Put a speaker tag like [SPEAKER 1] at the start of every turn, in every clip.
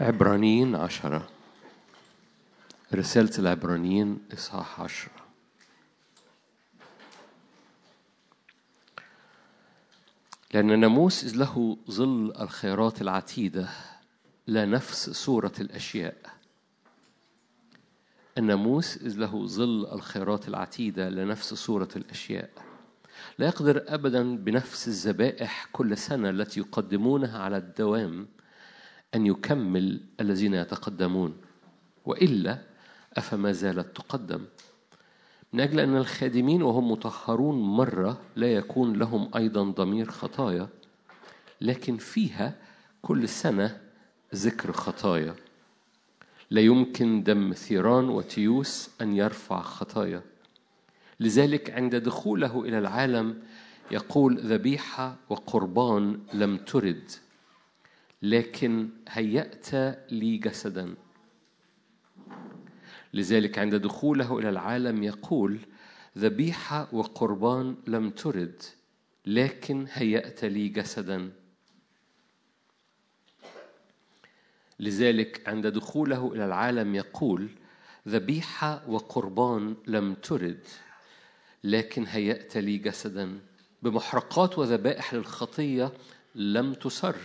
[SPEAKER 1] عبرانيين عشرة رسالة العبرانيين إصحاح عشرة لأن الناموس إذ له ظل الخيرات العتيدة لا نفس صورة الأشياء الناموس إذ له ظل الخيرات العتيدة لا نفس صورة الأشياء لا يقدر أبدا بنفس الذبائح كل سنة التي يقدمونها على الدوام أن يكمل الذين يتقدمون وإلا أفما زالت تقدم من أجل أن الخادمين وهم مطهرون مرة لا يكون لهم أيضا ضمير خطايا لكن فيها كل سنة ذكر خطايا لا يمكن دم ثيران وتيوس أن يرفع خطايا لذلك عند دخوله إلى العالم يقول ذبيحة وقربان لم ترد لكن هيأت لي جسدا لذلك عند دخوله إلى العالم يقول ذبيحة وقربان لم ترد لكن هيأت لي جسدا لذلك عند دخوله إلى العالم يقول ذبيحة وقربان لم ترد لكن هيأت لي جسدا بمحرقات وذبائح للخطية لم تسر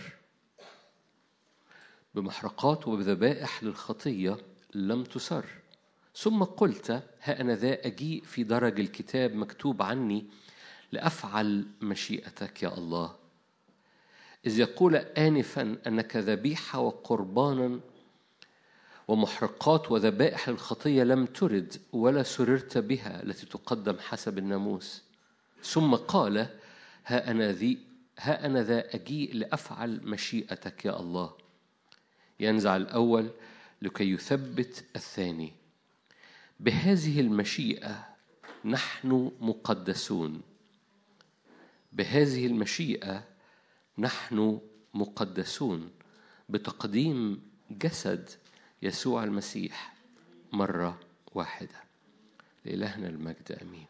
[SPEAKER 1] بمحرقات وذبائح للخطية لم تسر ثم قلت ها أنا ذا أجيء في درج الكتاب مكتوب عني لأفعل مشيئتك يا الله إذ يقول آنفا أنك ذبيحة وقربانا ومحرقات وذبائح الخطية لم ترد ولا سررت بها التي تقدم حسب الناموس ثم قال ها أنا ذي ها أنا ذا أجيء لأفعل مشيئتك يا الله ينزع الأول لكي يثبت الثاني بهذه المشيئة نحن مقدسون بهذه المشيئة نحن مقدسون بتقديم جسد يسوع المسيح مرة واحدة لإلهنا المجد أمين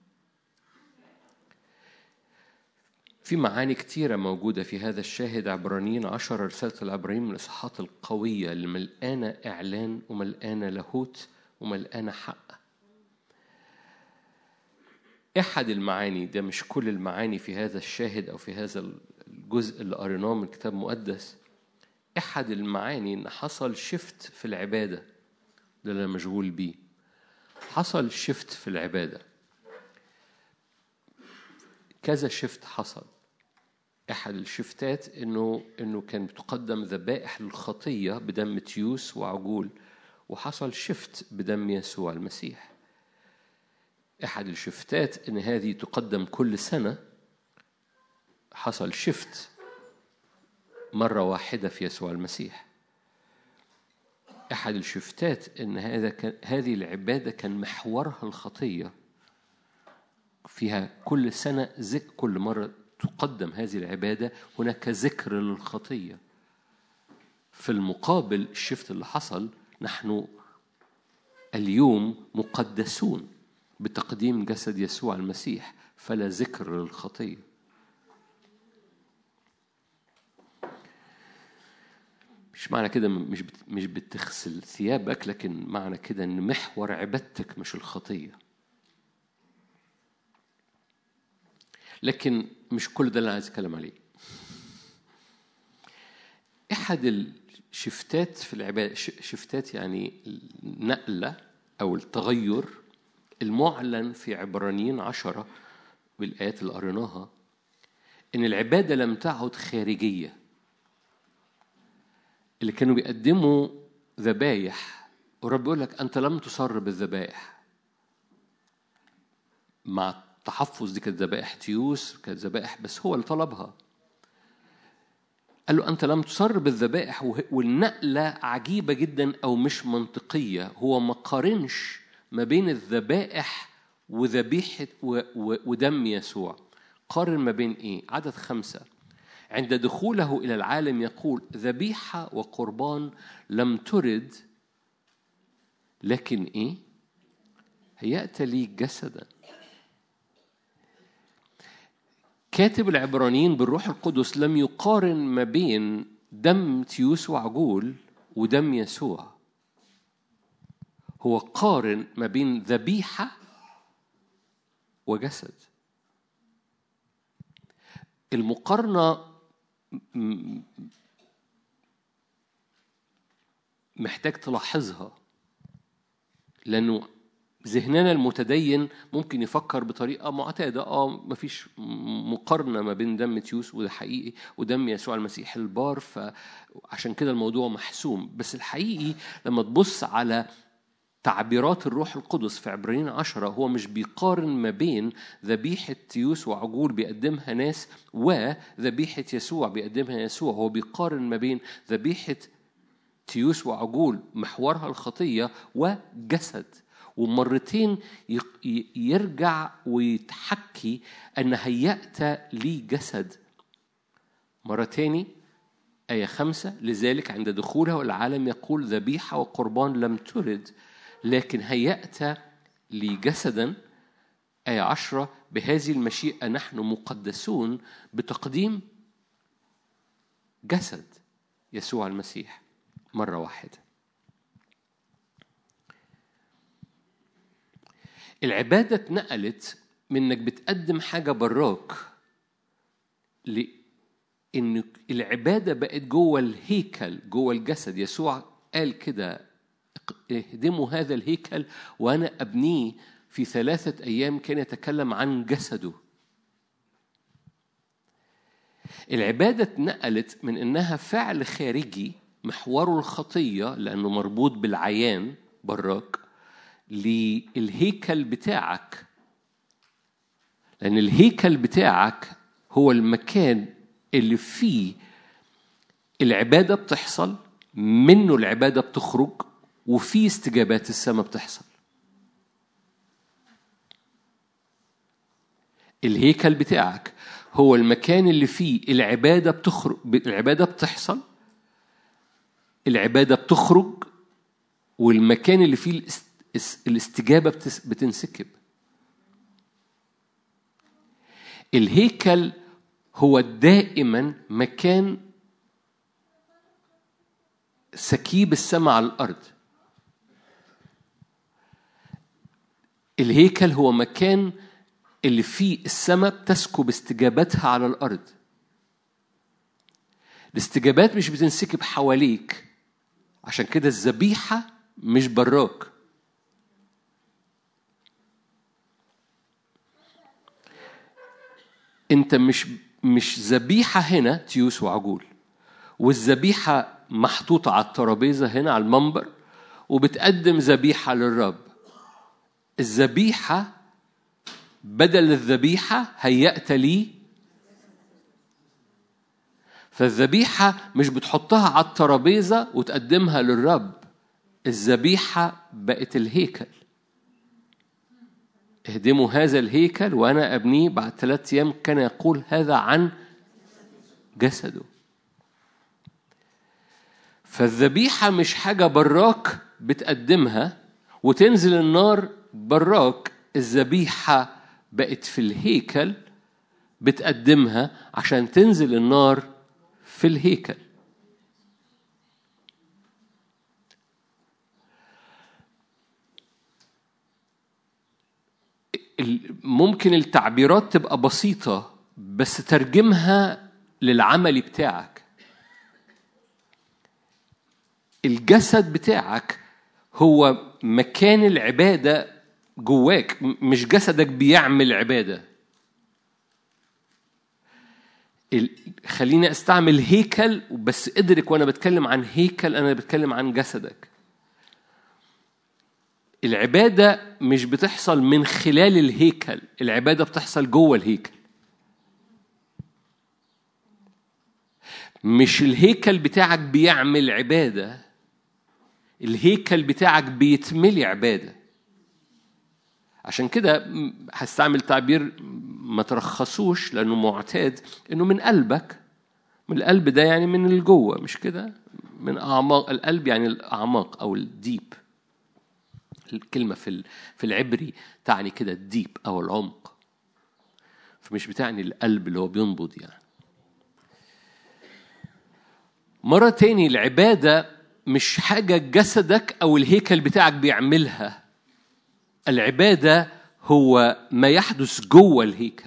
[SPEAKER 1] في معاني كتيرة موجودة في هذا الشاهد عبرانيين عشر رسالة العبرانيين من الإصحاحات القوية اللي ملقانة إعلان وملقانة لاهوت وملقانة حق أحد المعاني ده مش كل المعاني في هذا الشاهد أو في هذا الجزء اللي قريناه من كتاب مقدس أحد المعاني إن حصل شفت في العبادة ده اللي أنا مشغول بيه حصل شفت في العبادة كذا شفت حصل أحد الشفتات إنه إنه كان بتقدم ذبائح للخطية بدم تيوس وعجول وحصل شفت بدم يسوع المسيح أحد الشفتات إن هذه تقدم كل سنة حصل شفت مرة واحدة في يسوع المسيح أحد الشفتات إن هذا كان هذه العبادة كان محورها الخطية فيها كل سنة ذك كل مرة تقدم هذه العبادة هناك ذكر للخطية في المقابل الشفت اللي حصل نحن اليوم مقدسون بتقديم جسد يسوع المسيح فلا ذكر للخطيه مش معنى كده مش مش بتغسل ثيابك لكن معنى كده ان محور عبادتك مش الخطيه لكن مش كل ده اللي انا عايز اتكلم عليه احد الشفتات في العباده شفتات يعني النقله او التغير المعلن في عبرانيين عشرة بالآيات اللي قريناها إن العبادة لم تعد خارجية اللي كانوا بيقدموا ذبايح ورب يقول لك أنت لم تصر بالذبائح مع التحفظ دي كانت ذبائح تيوس كانت ذبائح بس هو اللي طلبها قال له أنت لم تصر بالذبائح والنقلة عجيبة جدا أو مش منطقية هو ما قارنش ما بين الذبائح وذبيحة ودم يسوع قارن ما بين إيه؟ عدد خمسة عند دخوله إلى العالم يقول ذبيحة وقربان لم ترد لكن إيه؟ هيأت لي جسدا كاتب العبرانيين بالروح القدس لم يقارن ما بين دم تيوس وعجول ودم يسوع هو قارن ما بين ذبيحة وجسد المقارنة محتاج تلاحظها لأنه ذهننا المتدين ممكن يفكر بطريقة معتادة اه مفيش مقارنة ما بين دم تيوس وده حقيقي ودم يسوع المسيح البار فعشان كده الموضوع محسوم بس الحقيقي لما تبص على تعبيرات الروح القدس في عبرانيين عشرة هو مش بيقارن ما بين ذبيحة تيوس وعجول بيقدمها ناس وذبيحة يسوع بيقدمها يسوع هو بيقارن ما بين ذبيحة تيوس وعجول محورها الخطية وجسد ومرتين يرجع ويتحكي أن هيأت لي جسد مرة تاني آية خمسة لذلك عند دخولها العالم يقول ذبيحة وقربان لم ترد لكن هيأت لي جسدا آية عشرة بهذه المشيئة نحن مقدسون بتقديم جسد يسوع المسيح مرة واحدة العبادة اتنقلت من انك بتقدم حاجة براك لأن العبادة بقت جوه الهيكل جوه الجسد يسوع قال كده اهدموا هذا الهيكل وأنا أبنيه في ثلاثة أيام كان يتكلم عن جسده العبادة اتنقلت من إنها فعل خارجي محوره الخطية لأنه مربوط بالعيان براك للهيكل بتاعك لأن الهيكل بتاعك هو المكان اللي فيه العبادة بتحصل منه العبادة بتخرج وفي استجابات السماء بتحصل الهيكل بتاعك هو المكان اللي فيه العبادة بتخرج العبادة بتحصل العبادة بتخرج والمكان اللي فيه الاستجابة بتنسكب الهيكل هو دائما مكان سكيب السماء على الأرض الهيكل هو مكان اللي فيه السماء بتسكب استجابتها على الأرض الاستجابات مش بتنسكب حواليك عشان كده الذبيحة مش براك انت مش مش ذبيحه هنا تيوس وعجول والذبيحه محطوطه على الترابيزه هنا على المنبر وبتقدم ذبيحه للرب الذبيحه بدل الذبيحه هيأت لي فالذبيحة مش بتحطها على الترابيزة وتقدمها للرب الذبيحة بقت الهيكل اهدموا هذا الهيكل وأنا أبنيه بعد ثلاثة أيام كان يقول هذا عن جسده فالذبيحة مش حاجة براك بتقدمها وتنزل النار براك الذبيحة بقت في الهيكل بتقدمها عشان تنزل النار في الهيكل ممكن التعبيرات تبقى بسيطة بس ترجمها للعمل بتاعك الجسد بتاعك هو مكان العبادة جواك مش جسدك بيعمل عبادة خليني استعمل هيكل بس ادرك وانا بتكلم عن هيكل انا بتكلم عن جسدك العبادة مش بتحصل من خلال الهيكل العبادة بتحصل جوه الهيكل مش الهيكل بتاعك بيعمل عبادة الهيكل بتاعك بيتملي عبادة عشان كده هستعمل تعبير ما ترخصوش لأنه معتاد إنه من قلبك من القلب ده يعني من الجوه مش كده من أعماق القلب يعني الأعماق أو الديب الكلمة في في العبري تعني كده الديب أو العمق فمش بتعني القلب اللي هو بينبض يعني مرة تاني العبادة مش حاجة جسدك أو الهيكل بتاعك بيعملها العبادة هو ما يحدث جوه الهيكل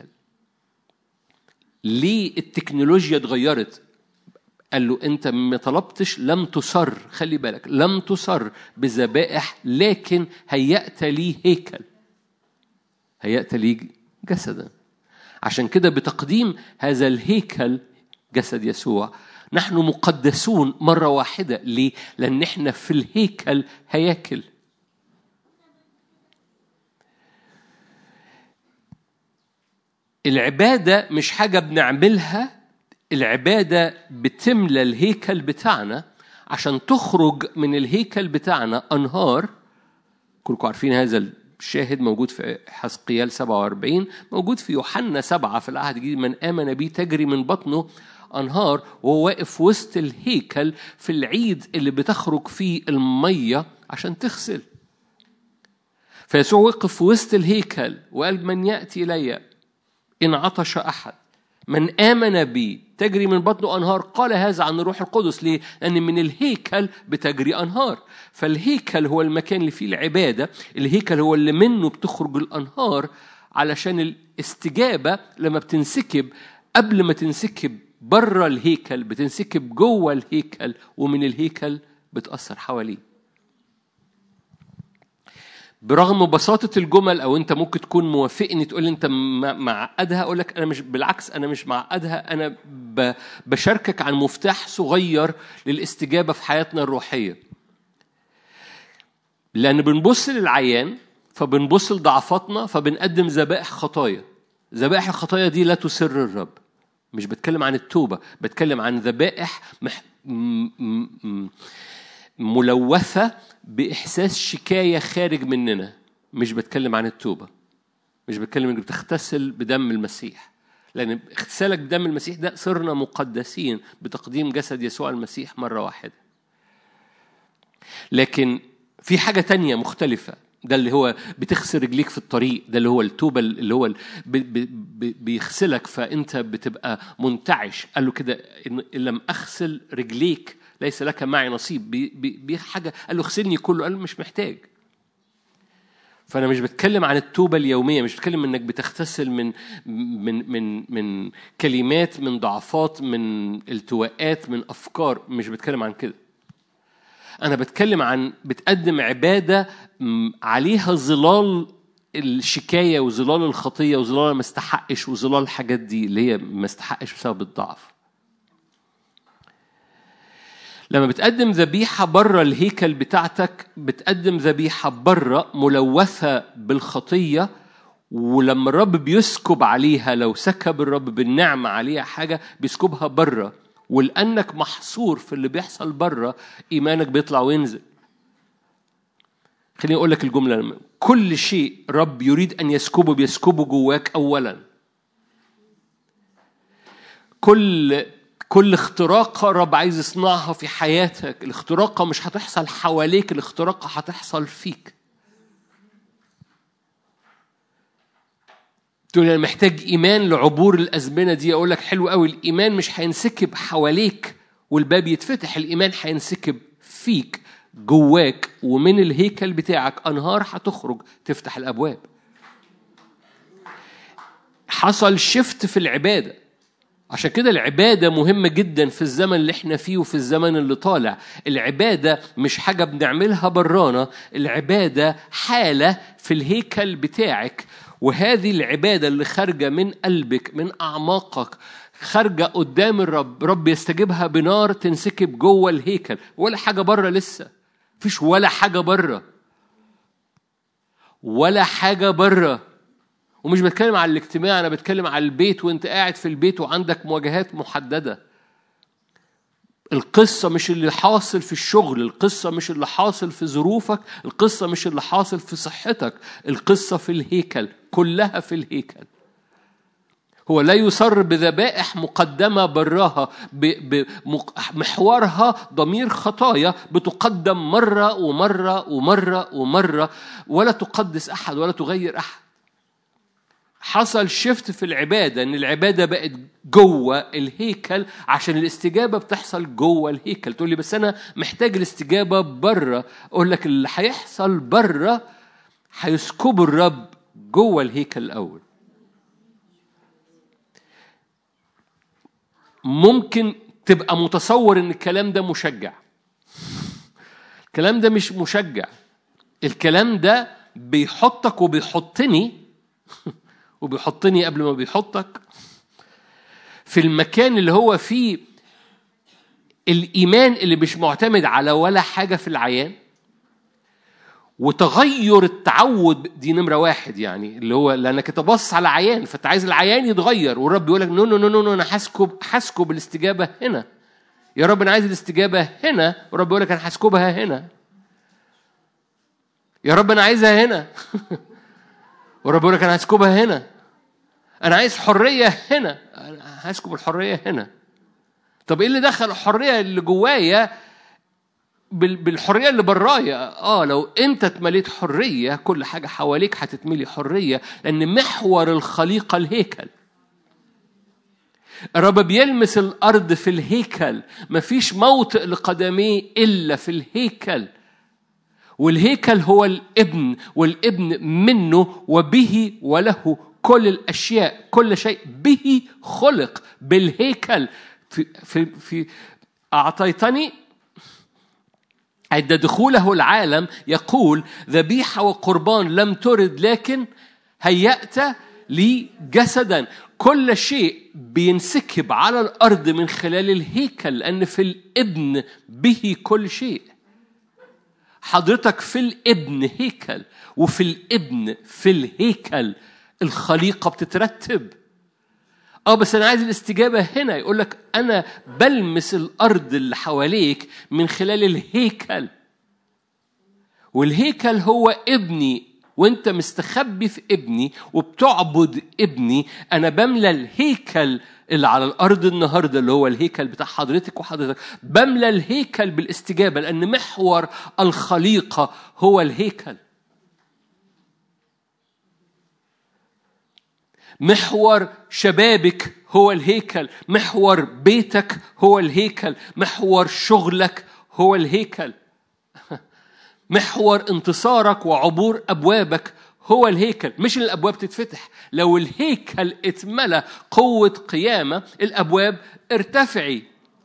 [SPEAKER 1] ليه التكنولوجيا اتغيرت قال له انت ما طلبتش لم تصر خلي بالك لم تصر بذبائح لكن هيأت لي هيكل هيأت لي جسدا عشان كده بتقديم هذا الهيكل جسد يسوع نحن مقدسون مرة واحدة ليه؟ لأن احنا في الهيكل هياكل العبادة مش حاجة بنعملها العبادة بتملى الهيكل بتاعنا عشان تخرج من الهيكل بتاعنا أنهار كلكم عارفين هذا الشاهد موجود في حسقيال 47 موجود في يوحنا 7 في العهد الجديد من آمن بي تجري من بطنه أنهار وهو واقف وسط الهيكل في العيد اللي بتخرج فيه المية عشان تغسل فيسوع وقف في وسط الهيكل وقال من يأتي إلي إن عطش أحد من آمن بي تجري من بطنه أنهار قال هذا عن الروح القدس ليه؟ لأن من الهيكل بتجري أنهار فالهيكل هو المكان اللي فيه العبادة الهيكل هو اللي منه بتخرج الأنهار علشان الاستجابة لما بتنسكب قبل ما تنسكب بره الهيكل بتنسكب جوه الهيكل ومن الهيكل بتأثر حواليه برغم بساطة الجمل أو أنت ممكن تكون موافقني تقول لي أنت معقدها أقول لك أنا مش بالعكس أنا مش معقدها أنا بشاركك عن مفتاح صغير للاستجابة في حياتنا الروحية لأن بنبص للعيان فبنبص لضعفاتنا فبنقدم ذبائح خطايا ذبائح الخطايا دي لا تسر الرب مش بتكلم عن التوبة بتكلم عن ذبائح مح... م... م... ملوثة بإحساس شكاية خارج مننا مش بتكلم عن التوبة مش بتكلم انك بتغتسل بدم المسيح لأن اغتسالك بدم المسيح ده صرنا مقدسين بتقديم جسد يسوع المسيح مرة واحدة لكن في حاجة تانية مختلفة ده اللي هو بتغسل رجليك في الطريق ده اللي هو التوبة اللي هو بيغسلك فأنت بتبقى منتعش قال له كده إن لم أغسل رجليك ليس لك معي نصيب بي بي حاجة قال له اغسلني كله قال له مش محتاج فأنا مش بتكلم عن التوبة اليومية مش بتكلم إنك بتغتسل من من من من كلمات من ضعفات من التواءات من أفكار مش بتكلم عن كده أنا بتكلم عن بتقدم عبادة عليها ظلال الشكاية وظلال الخطية وظلال ما استحقش وظلال الحاجات دي اللي هي ما استحقش بسبب الضعف لما بتقدم ذبيحة بره الهيكل بتاعتك بتقدم ذبيحة بره ملوثة بالخطية ولما الرب بيسكب عليها لو سكب الرب بالنعمة عليها حاجة بيسكبها بره ولأنك محصور في اللي بيحصل بره إيمانك بيطلع وينزل خليني أقول لك الجملة كل شيء رب يريد أن يسكبه بيسكبه جواك أولا كل كل اختراقة رب عايز يصنعها في حياتك الاختراقة مش هتحصل حواليك الاختراقة هتحصل فيك تقول انا محتاج ايمان لعبور الازمنه دي اقول لك حلو قوي الايمان مش هينسكب حواليك والباب يتفتح الايمان هينسكب فيك جواك ومن الهيكل بتاعك انهار هتخرج تفتح الابواب حصل شفت في العباده عشان كده العبادة مهمة جدا في الزمن اللي احنا فيه وفي الزمن اللي طالع العبادة مش حاجة بنعملها برانا العبادة حالة في الهيكل بتاعك وهذه العبادة اللي خارجة من قلبك من أعماقك خارجة قدام الرب رب يستجيبها بنار تنسكب جوه الهيكل ولا حاجة بره لسه فيش ولا حاجة بره ولا حاجة بره ومش بتكلم على الاجتماع أنا بتكلم على البيت وأنت قاعد في البيت وعندك مواجهات محددة القصة مش اللي حاصل في الشغل القصة مش اللي حاصل في ظروفك القصة مش اللي حاصل في صحتك القصة في الهيكل كلها في الهيكل هو لا يصر بذبائح مقدمة براها بمحورها ضمير خطايا بتقدم مرة ومرة ومرة ومرة ولا تقدس أحد ولا تغير أحد حصل شفت في العبادة إن العبادة بقت جوه الهيكل عشان الاستجابة بتحصل جوه الهيكل تقول لي بس أنا محتاج الاستجابة بره أقول لك اللي هيحصل بره هيسكبوا الرب جوه الهيكل الأول ممكن تبقى متصور ان الكلام ده مشجع الكلام ده مش مشجع الكلام ده بيحطك وبيحطني وبيحطني قبل ما بيحطك في المكان اللي هو فيه الإيمان اللي مش معتمد على ولا حاجة في العيان وتغير التعود دي نمرة واحد يعني اللي هو لأنك أنت باصص على عيان فأنت عايز العيان يتغير والرب بيقول لك نو نو نو نو أنا هسكب هسكب الاستجابة هنا يا رب أنا عايز الاستجابة هنا والرب بيقول لك أنا هسكبها هنا يا رب أنا عايزها هنا والرب بيقول لك أنا هسكبها هنا أنا عايز حرية هنا أنا هسكب الحرية هنا طب إيه اللي دخل الحرية اللي جوايا بالحريه اللي برايا اه لو انت اتمليت حريه كل حاجه حواليك هتتملي حريه لان محور الخليقه الهيكل الرب بيلمس الارض في الهيكل مفيش موطئ لقدميه الا في الهيكل والهيكل هو الابن والابن منه وبه وله كل الاشياء كل شيء به خلق بالهيكل في في في اعطيتني عند دخوله العالم يقول ذبيحة وقربان لم ترد لكن هيأت لي جسدا كل شيء بينسكب على الأرض من خلال الهيكل لأن في الابن به كل شيء حضرتك في الابن هيكل وفي الابن في الهيكل الخليقة بتترتب اه بس انا عايز الاستجابه هنا يقول لك انا بلمس الارض اللي حواليك من خلال الهيكل والهيكل هو ابني وانت مستخبي في ابني وبتعبد ابني انا بملى الهيكل اللي على الارض النهارده اللي هو الهيكل بتاع حضرتك وحضرتك بملى الهيكل بالاستجابه لان محور الخليقه هو الهيكل محور شبابك هو الهيكل محور بيتك هو الهيكل محور شغلك هو الهيكل محور انتصارك وعبور ابوابك هو الهيكل مش الابواب تتفتح لو الهيكل اتملى قوه قيامه الابواب ارتفعي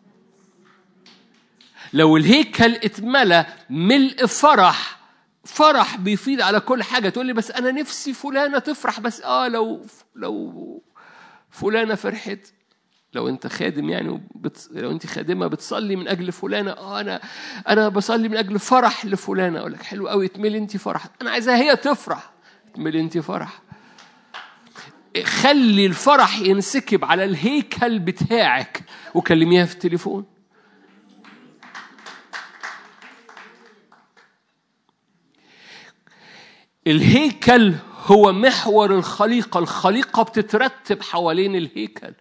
[SPEAKER 1] لو الهيكل اتملى ملء فرح فرح بيفيد على كل حاجه تقول لي بس انا نفسي فلانه تفرح بس اه لو لو فلانه فرحت لو انت خادم يعني بت... لو انت خادمه بتصلي من اجل فلانه اه انا انا بصلي من اجل فرح لفلانه اقول لك حلو قوي اتملي انت فرح انا عايزاها هي تفرح اتملي انت فرح خلي الفرح ينسكب على الهيكل بتاعك وكلميها في التليفون الهيكل هو محور الخليقة الخليقة بتترتب حوالين الهيكل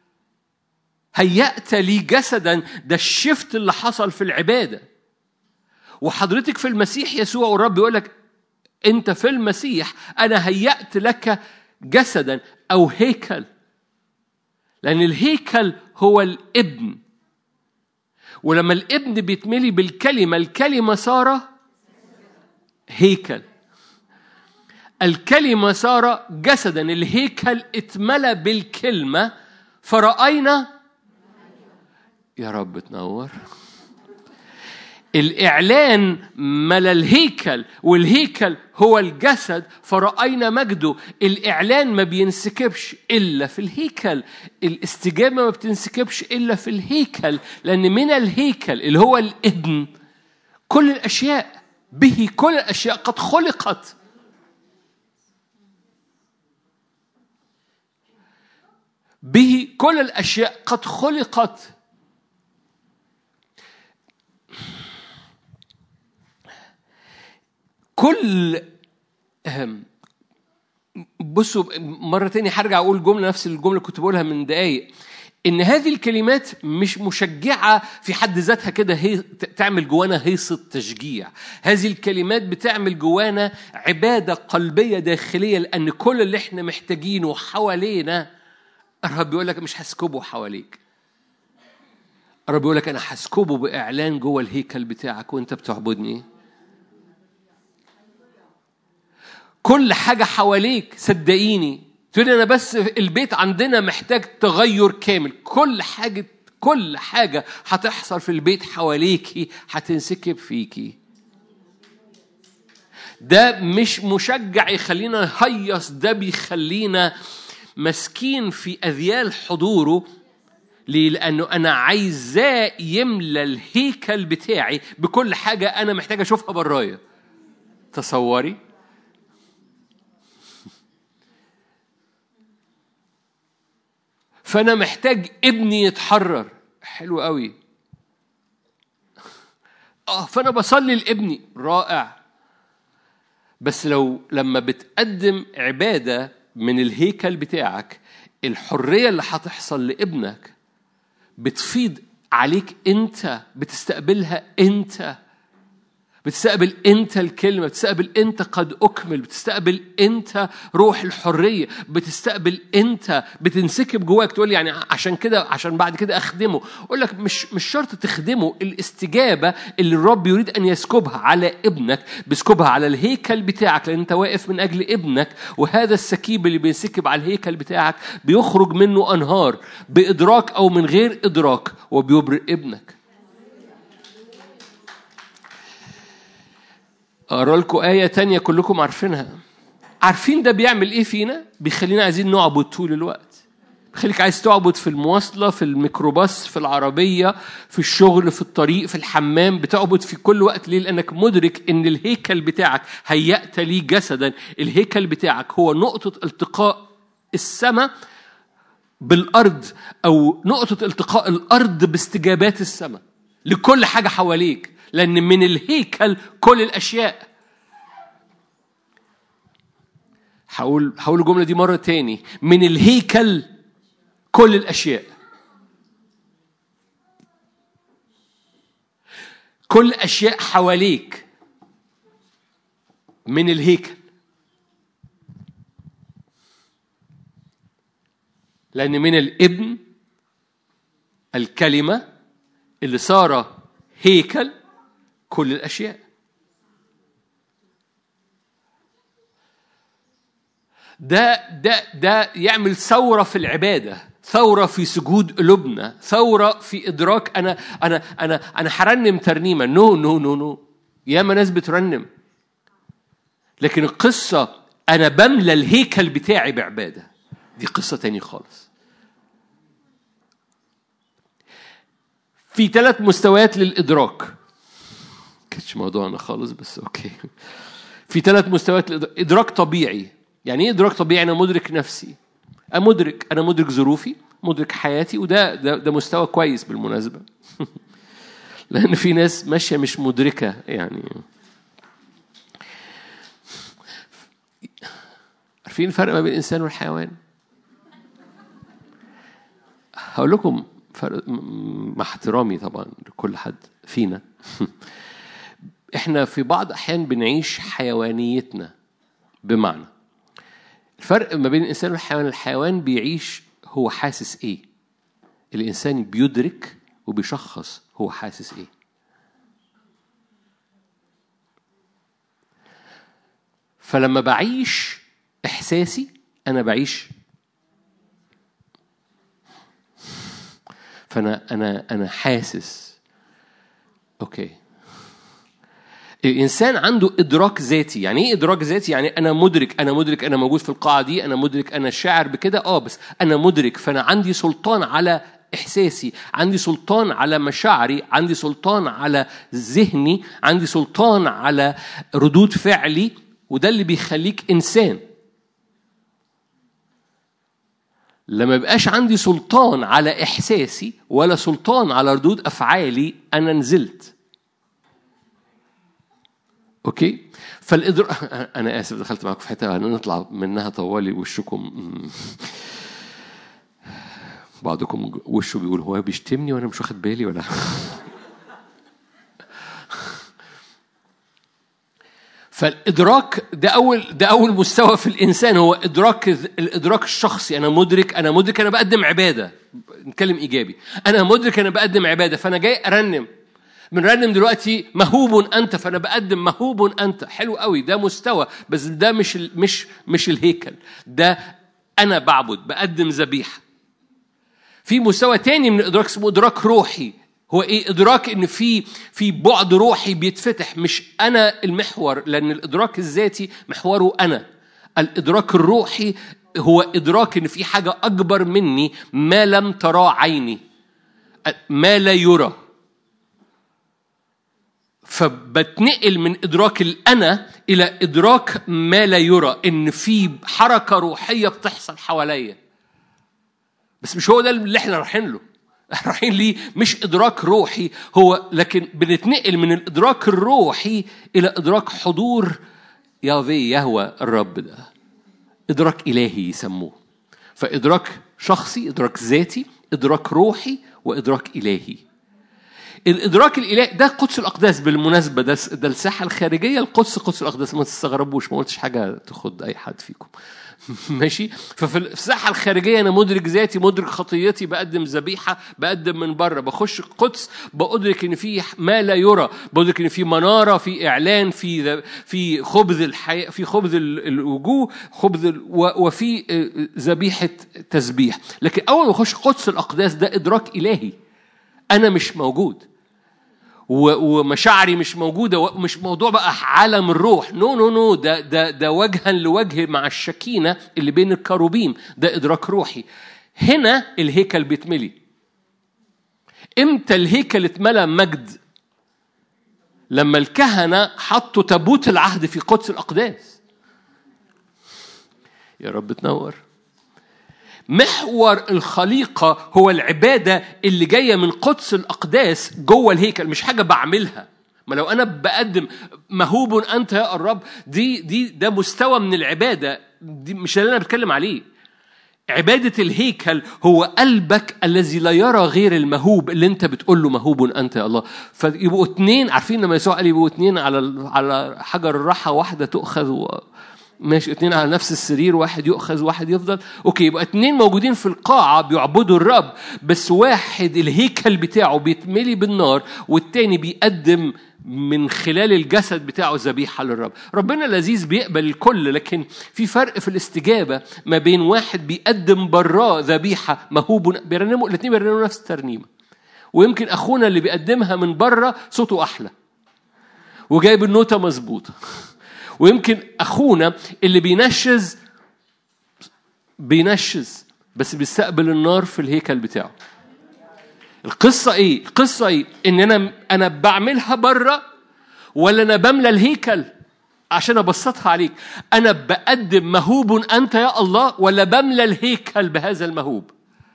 [SPEAKER 1] هيأت لي جسدا ده الشفت اللي حصل في العبادة وحضرتك في المسيح يسوع والرب يقول لك انت في المسيح انا هيأت لك جسدا او هيكل لان الهيكل هو الابن ولما الابن بيتملي بالكلمه الكلمه صار هيكل الكلمة صار جسدا الهيكل اتملى بالكلمة فرأينا يا رب تنور الإعلان ملا الهيكل والهيكل هو الجسد فرأينا مجده الإعلان ما بينسكبش إلا في الهيكل الاستجابة ما بتنسكبش إلا في الهيكل لأن من الهيكل اللي هو الابن كل الأشياء به كل الأشياء قد خلقت به كل الاشياء قد خلقت كل بصوا مرة تانية هرجع أقول جملة نفس الجملة كنت بقولها من دقايق ان هذه الكلمات مش مشجعه في حد ذاتها كده هي تعمل جوانا هيصه تشجيع هذه الكلمات بتعمل جوانا عباده قلبيه داخليه لان كل اللي احنا محتاجينه حوالينا الرب بيقول لك مش هسكبه حواليك الرب بيقول لك انا هسكبه باعلان جوه الهيكل بتاعك وانت بتعبدني كل حاجه حواليك صدقيني تقول انا بس البيت عندنا محتاج تغير كامل كل حاجه كل حاجه هتحصل في البيت حواليكي هتنسكب فيكي ده مش مشجع يخلينا نهيص ده بيخلينا ماسكين في اذيال حضوره ليه؟ لأنه أنا عايزاه يملى الهيكل بتاعي بكل حاجة أنا محتاج أشوفها برايا. تصوري؟ فأنا محتاج ابني يتحرر. حلو قوي. اه فأنا بصلي لابني رائع. بس لو لما بتقدم عبادة من الهيكل بتاعك الحرية اللي هتحصل لابنك بتفيض عليك انت بتستقبلها انت بتستقبل انت الكلمه بتستقبل انت قد اكمل بتستقبل انت روح الحريه بتستقبل انت بتنسكب جواك تقول يعني عشان كده عشان بعد كده اخدمه اقول لك مش مش شرط تخدمه الاستجابه اللي الرب يريد ان يسكبها على ابنك بيسكبها على الهيكل بتاعك لان انت واقف من اجل ابنك وهذا السكيب اللي بينسكب على الهيكل بتاعك بيخرج منه انهار بادراك او من غير ادراك وبيبرئ ابنك أقرأ لكم آية تانية كلكم عارفينها عارفين ده بيعمل إيه فينا؟ بيخلينا عايزين نعبد طول الوقت بيخليك عايز تعبد في المواصلة في الميكروباص في العربية في الشغل في الطريق في الحمام بتعبد في كل وقت ليه؟ لأنك مدرك إن الهيكل بتاعك هيأت لي جسدا الهيكل بتاعك هو نقطة التقاء السماء بالأرض أو نقطة التقاء الأرض باستجابات السماء لكل حاجة حواليك لأن من الهيكل كل الأشياء هقول هقول الجملة دي مرة تاني من الهيكل كل الأشياء كل أشياء حواليك من الهيكل لأن من الابن الكلمة اللي صار هيكل كل الأشياء ده ده ده يعمل ثورة في العبادة ثورة في سجود قلوبنا ثورة في إدراك أنا أنا أنا أنا هرنم ترنيمة نو نو نو نو ياما ناس بترنم لكن القصة أنا بملى الهيكل بتاعي بعبادة دي قصة تاني خالص في ثلاث مستويات للإدراك كانش موضوعنا خالص بس اوكي في ثلاث مستويات ادراك طبيعي يعني ايه ادراك طبيعي انا مدرك نفسي انا مدرك انا مدرك ظروفي مدرك حياتي وده ده, ده مستوى كويس بالمناسبه لان في ناس ماشيه مش مدركه يعني عارفين الفرق ما بين الانسان والحيوان هقول لكم فرق مع احترامي طبعا لكل حد فينا احنا في بعض الاحيان بنعيش حيوانيتنا بمعنى الفرق ما بين الانسان والحيوان الحيوان بيعيش هو حاسس ايه الانسان بيدرك وبيشخص هو حاسس ايه فلما بعيش احساسي انا بعيش فانا انا انا حاسس اوكي الانسان عنده ادراك ذاتي يعني ايه ادراك ذاتي يعني انا مدرك انا مدرك انا موجود في القاعه دي انا مدرك انا شاعر بكده اه بس انا مدرك فانا عندي سلطان على احساسي عندي سلطان على مشاعري عندي سلطان على ذهني عندي سلطان على ردود فعلي وده اللي بيخليك انسان لما يبقاش عندي سلطان على احساسي ولا سلطان على ردود افعالي انا نزلت اوكي فالإدراك انا اسف دخلت معاكم في حته نطلع منها طوالي وشكم بعضكم وشه بيقول هو بيشتمني وانا مش واخد بالي ولا فالادراك ده اول ده اول مستوى في الانسان هو ادراك الادراك الشخصي انا مدرك انا مدرك انا بقدم عباده نتكلم ايجابي انا مدرك انا بقدم عباده فانا جاي ارنم بنرنم دلوقتي مهوب انت فانا بقدم مهوب انت حلو قوي ده مستوى بس ده مش مش مش الهيكل ده انا بعبد بقدم ذبيحه في مستوى تاني من الادراك اسمه ادراك روحي هو ايه ادراك ان في في بعد روحي بيتفتح مش انا المحور لان الادراك الذاتي محوره انا الادراك الروحي هو ادراك ان في حاجه اكبر مني ما لم تراه عيني ما لا يرى فبتنقل من ادراك الانا الى ادراك ما لا يرى ان في حركه روحيه بتحصل حواليا بس مش هو ده اللي احنا رايحين له رايحين ليه مش ادراك روحي هو لكن بنتنقل من الادراك الروحي الى ادراك حضور يهوي يهوى الرب ده ادراك الهي يسموه فادراك شخصي ادراك ذاتي ادراك روحي وادراك الهي الادراك الالهي ده قدس الاقداس بالمناسبه ده ده الساحه الخارجيه القدس قدس الاقداس ما تستغربوش ما قلتش حاجه تخد اي حد فيكم ماشي ففي الساحه الخارجيه انا مدرك ذاتي مدرك خطيتي بقدم ذبيحه بقدم من بره بخش القدس بادرك ان في ما لا يرى بادرك ان في مناره في اعلان في في خبز الحياه في خبز الوجوه خبز وفي ذبيحه تسبيح لكن اول ما اخش قدس الاقداس ده ادراك الهي انا مش موجود ومشاعري مش موجوده مش موضوع بقى عالم الروح نو نو نو ده ده ده وجها لوجه مع الشكينه اللي بين الكروبيم ده ادراك روحي هنا الهيكل بيتملي امتى الهيكل اتملى مجد لما الكهنه حطوا تابوت العهد في قدس الاقداس يا رب تنور محور الخليقة هو العبادة اللي جاية من قدس الأقداس جوه الهيكل مش حاجة بعملها ما لو أنا بقدم مهوب أنت يا الرب دي دي ده مستوى من العبادة دي مش اللي أنا بتكلم عليه عبادة الهيكل هو قلبك الذي لا يرى غير المهوب اللي انت بتقول له مهوب انت يا الله فيبقوا اتنين عارفين لما يسوع قال يبقوا اتنين على على حجر الراحة واحدة تؤخذ و... ماشي اتنين على نفس السرير واحد يؤخذ واحد يفضل اوكي يبقى اتنين موجودين في القاعة بيعبدوا الرب بس واحد الهيكل بتاعه بيتملي بالنار والتاني بيقدم من خلال الجسد بتاعه ذبيحة للرب ربنا لذيذ بيقبل الكل لكن في فرق في الاستجابة ما بين واحد بيقدم براه ذبيحة مهوب بيرنموا الاثنين بيرنموا نفس الترنيمة ويمكن أخونا اللي بيقدمها من بره صوته أحلى وجايب النوتة مظبوطة ويمكن اخونا اللي بينشز بينشز بس بيستقبل النار في الهيكل بتاعه القصة ايه؟ القصة ايه؟ ان انا انا بعملها بره ولا انا بملى الهيكل عشان ابسطها عليك انا بقدم مهوب انت يا الله ولا بملى الهيكل بهذا المهوب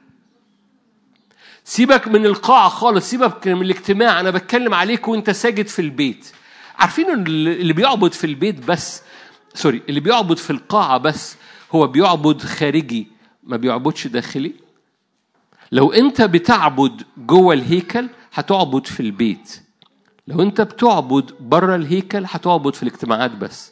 [SPEAKER 1] سيبك من القاعة خالص سيبك من الاجتماع أنا بتكلم عليك وأنت ساجد في البيت عارفين اللي بيعبد في البيت بس سوري اللي بيعبد في القاعة بس هو بيعبد خارجي ما بيعبدش داخلي لو انت بتعبد جوه الهيكل هتعبد في البيت لو انت بتعبد بره الهيكل هتعبد في الاجتماعات بس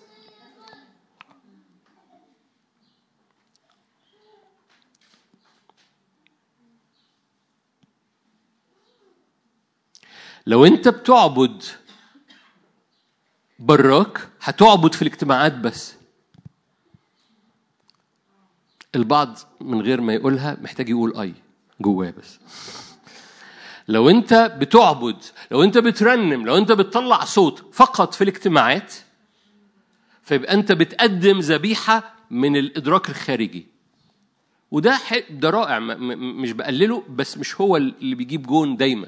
[SPEAKER 1] لو انت بتعبد براك هتعبد في الاجتماعات بس البعض من غير ما يقولها محتاج يقول اي جواه بس لو انت بتعبد لو انت بترنم لو انت بتطلع صوت فقط في الاجتماعات فيبقى انت بتقدم ذبيحه من الادراك الخارجي وده ده رائع مش بقلله بس مش هو اللي بيجيب جون دايما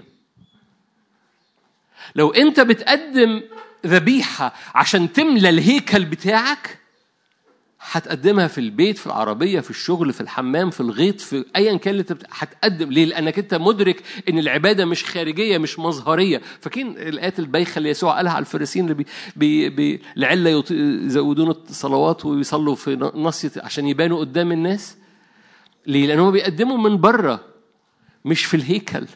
[SPEAKER 1] لو انت بتقدم ذبيحة عشان تملى الهيكل بتاعك هتقدمها في البيت في العربية في الشغل في الحمام في الغيط في أيا كان اللي هتقدم ليه؟ لأنك أنت مدرك إن العبادة مش خارجية مش مظهرية فاكرين الآيات البايخة اللي يسوع قالها على الفريسين اللي بي بي بي لعلة يزودون الصلوات ويصلوا في نصية عشان يبانوا قدام الناس ليه؟ لأنهم بيقدموا من بره مش في الهيكل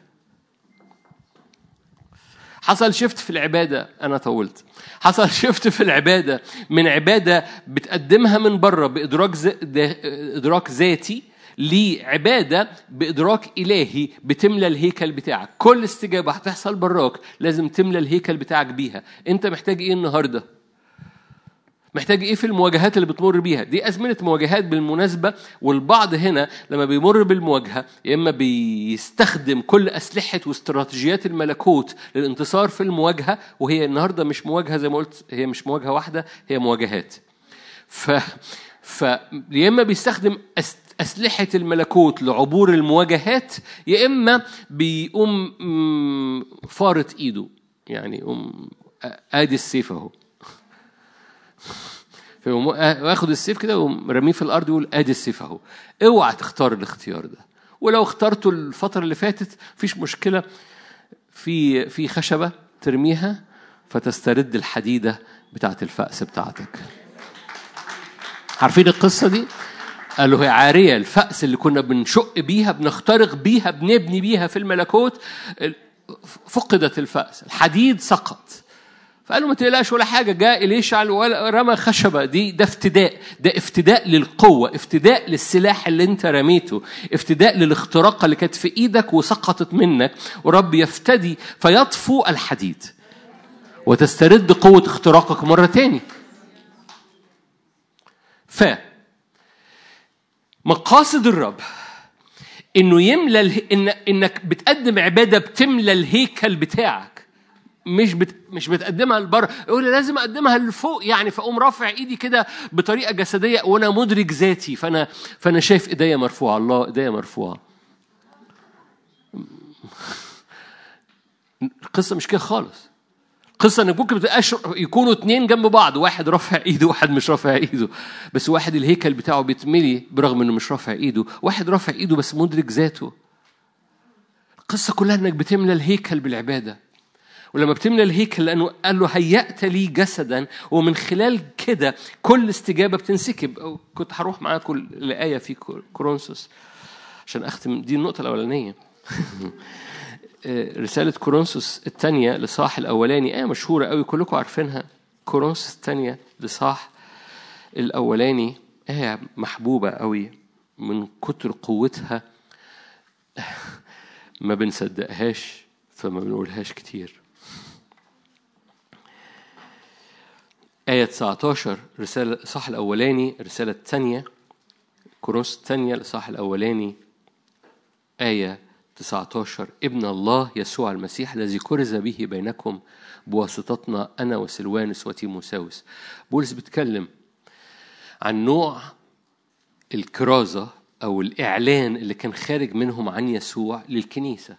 [SPEAKER 1] حصل شفت في العبادة أنا طولت حصل شفت في العبادة من عبادة بتقدمها من بره بإدراك إدراك ذاتي لعبادة بإدراك إلهي بتملى الهيكل بتاعك كل استجابة هتحصل براك لازم تملى الهيكل بتاعك بيها أنت محتاج إيه النهاردة محتاج ايه في المواجهات اللي بتمر بيها دي ازمنه مواجهات بالمناسبه والبعض هنا لما بيمر بالمواجهه يا اما بيستخدم كل اسلحه واستراتيجيات الملكوت للانتصار في المواجهه وهي النهارده مش مواجهه زي ما قلت هي مش مواجهه واحده هي مواجهات ف ف يا اما بيستخدم أسلحة الملكوت لعبور المواجهات يا إما بيقوم فارط إيده يعني يقوم آدي السيف أهو فياخد السيف كده ورميه في الارض ويقول ادي السيف اهو اوعى تختار الاختيار ده ولو اخترته الفتره اللي فاتت مفيش مشكله في في خشبه ترميها فتسترد الحديده بتاعت الفأس بتاعتك عارفين القصه دي قال له هي عاريه الفأس اللي كنا بنشق بيها بنخترق بيها بنبني بيها في الملكوت فقدت الفأس الحديد سقط فقال له ما تقلقش ولا حاجه جاء اليشع رمى خشبه دي ده افتداء ده افتداء للقوه افتداء للسلاح اللي انت رميته افتداء للاختراقه اللي كانت في ايدك وسقطت منك ورب يفتدي فيطفو الحديد وتسترد قوه اختراقك مره تاني ف مقاصد الرب انه يملى إن انك بتقدم عباده بتملى الهيكل بتاعك مش بت... مش بتقدمها لبره يقول لي لازم اقدمها لفوق يعني فاقوم رافع ايدي كده بطريقه جسديه وانا مدرك ذاتي فانا فانا شايف ايديا مرفوعه الله ايديا مرفوعه القصه مش كده خالص قصة انك ممكن تبقاش يكونوا اتنين جنب بعض واحد رافع ايده وواحد مش رافع ايده بس واحد الهيكل بتاعه بيتملي برغم انه مش رافع ايده واحد رافع ايده بس مدرك ذاته القصة كلها انك بتملى الهيكل بالعبادة ولما بتملى الهيكل لأنه قال له هيأت لي جسدا ومن خلال كده كل استجابة بتنسكب كنت هروح معاكم لآية في كورنثوس عشان أختم دي النقطة الأولانية رسالة كورنثوس الثانية لصاح الأولاني آية مشهورة قوي كلكم عارفينها كورنثوس الثانية لصاح الأولاني آية محبوبة قوي من كتر قوتها ما بنصدقهاش فما بنقولهاش كتير آية 19 رسالة الإصحاح الأولاني الرسالة الثانية كورنثوس الثانية الإصحاح الأولاني آية 19 ابن الله يسوع المسيح الذي كرز به بينكم بواسطتنا أنا وسلوانس وتيموساوس بولس بيتكلم عن نوع الكرازة أو الإعلان اللي كان خارج منهم عن يسوع للكنيسة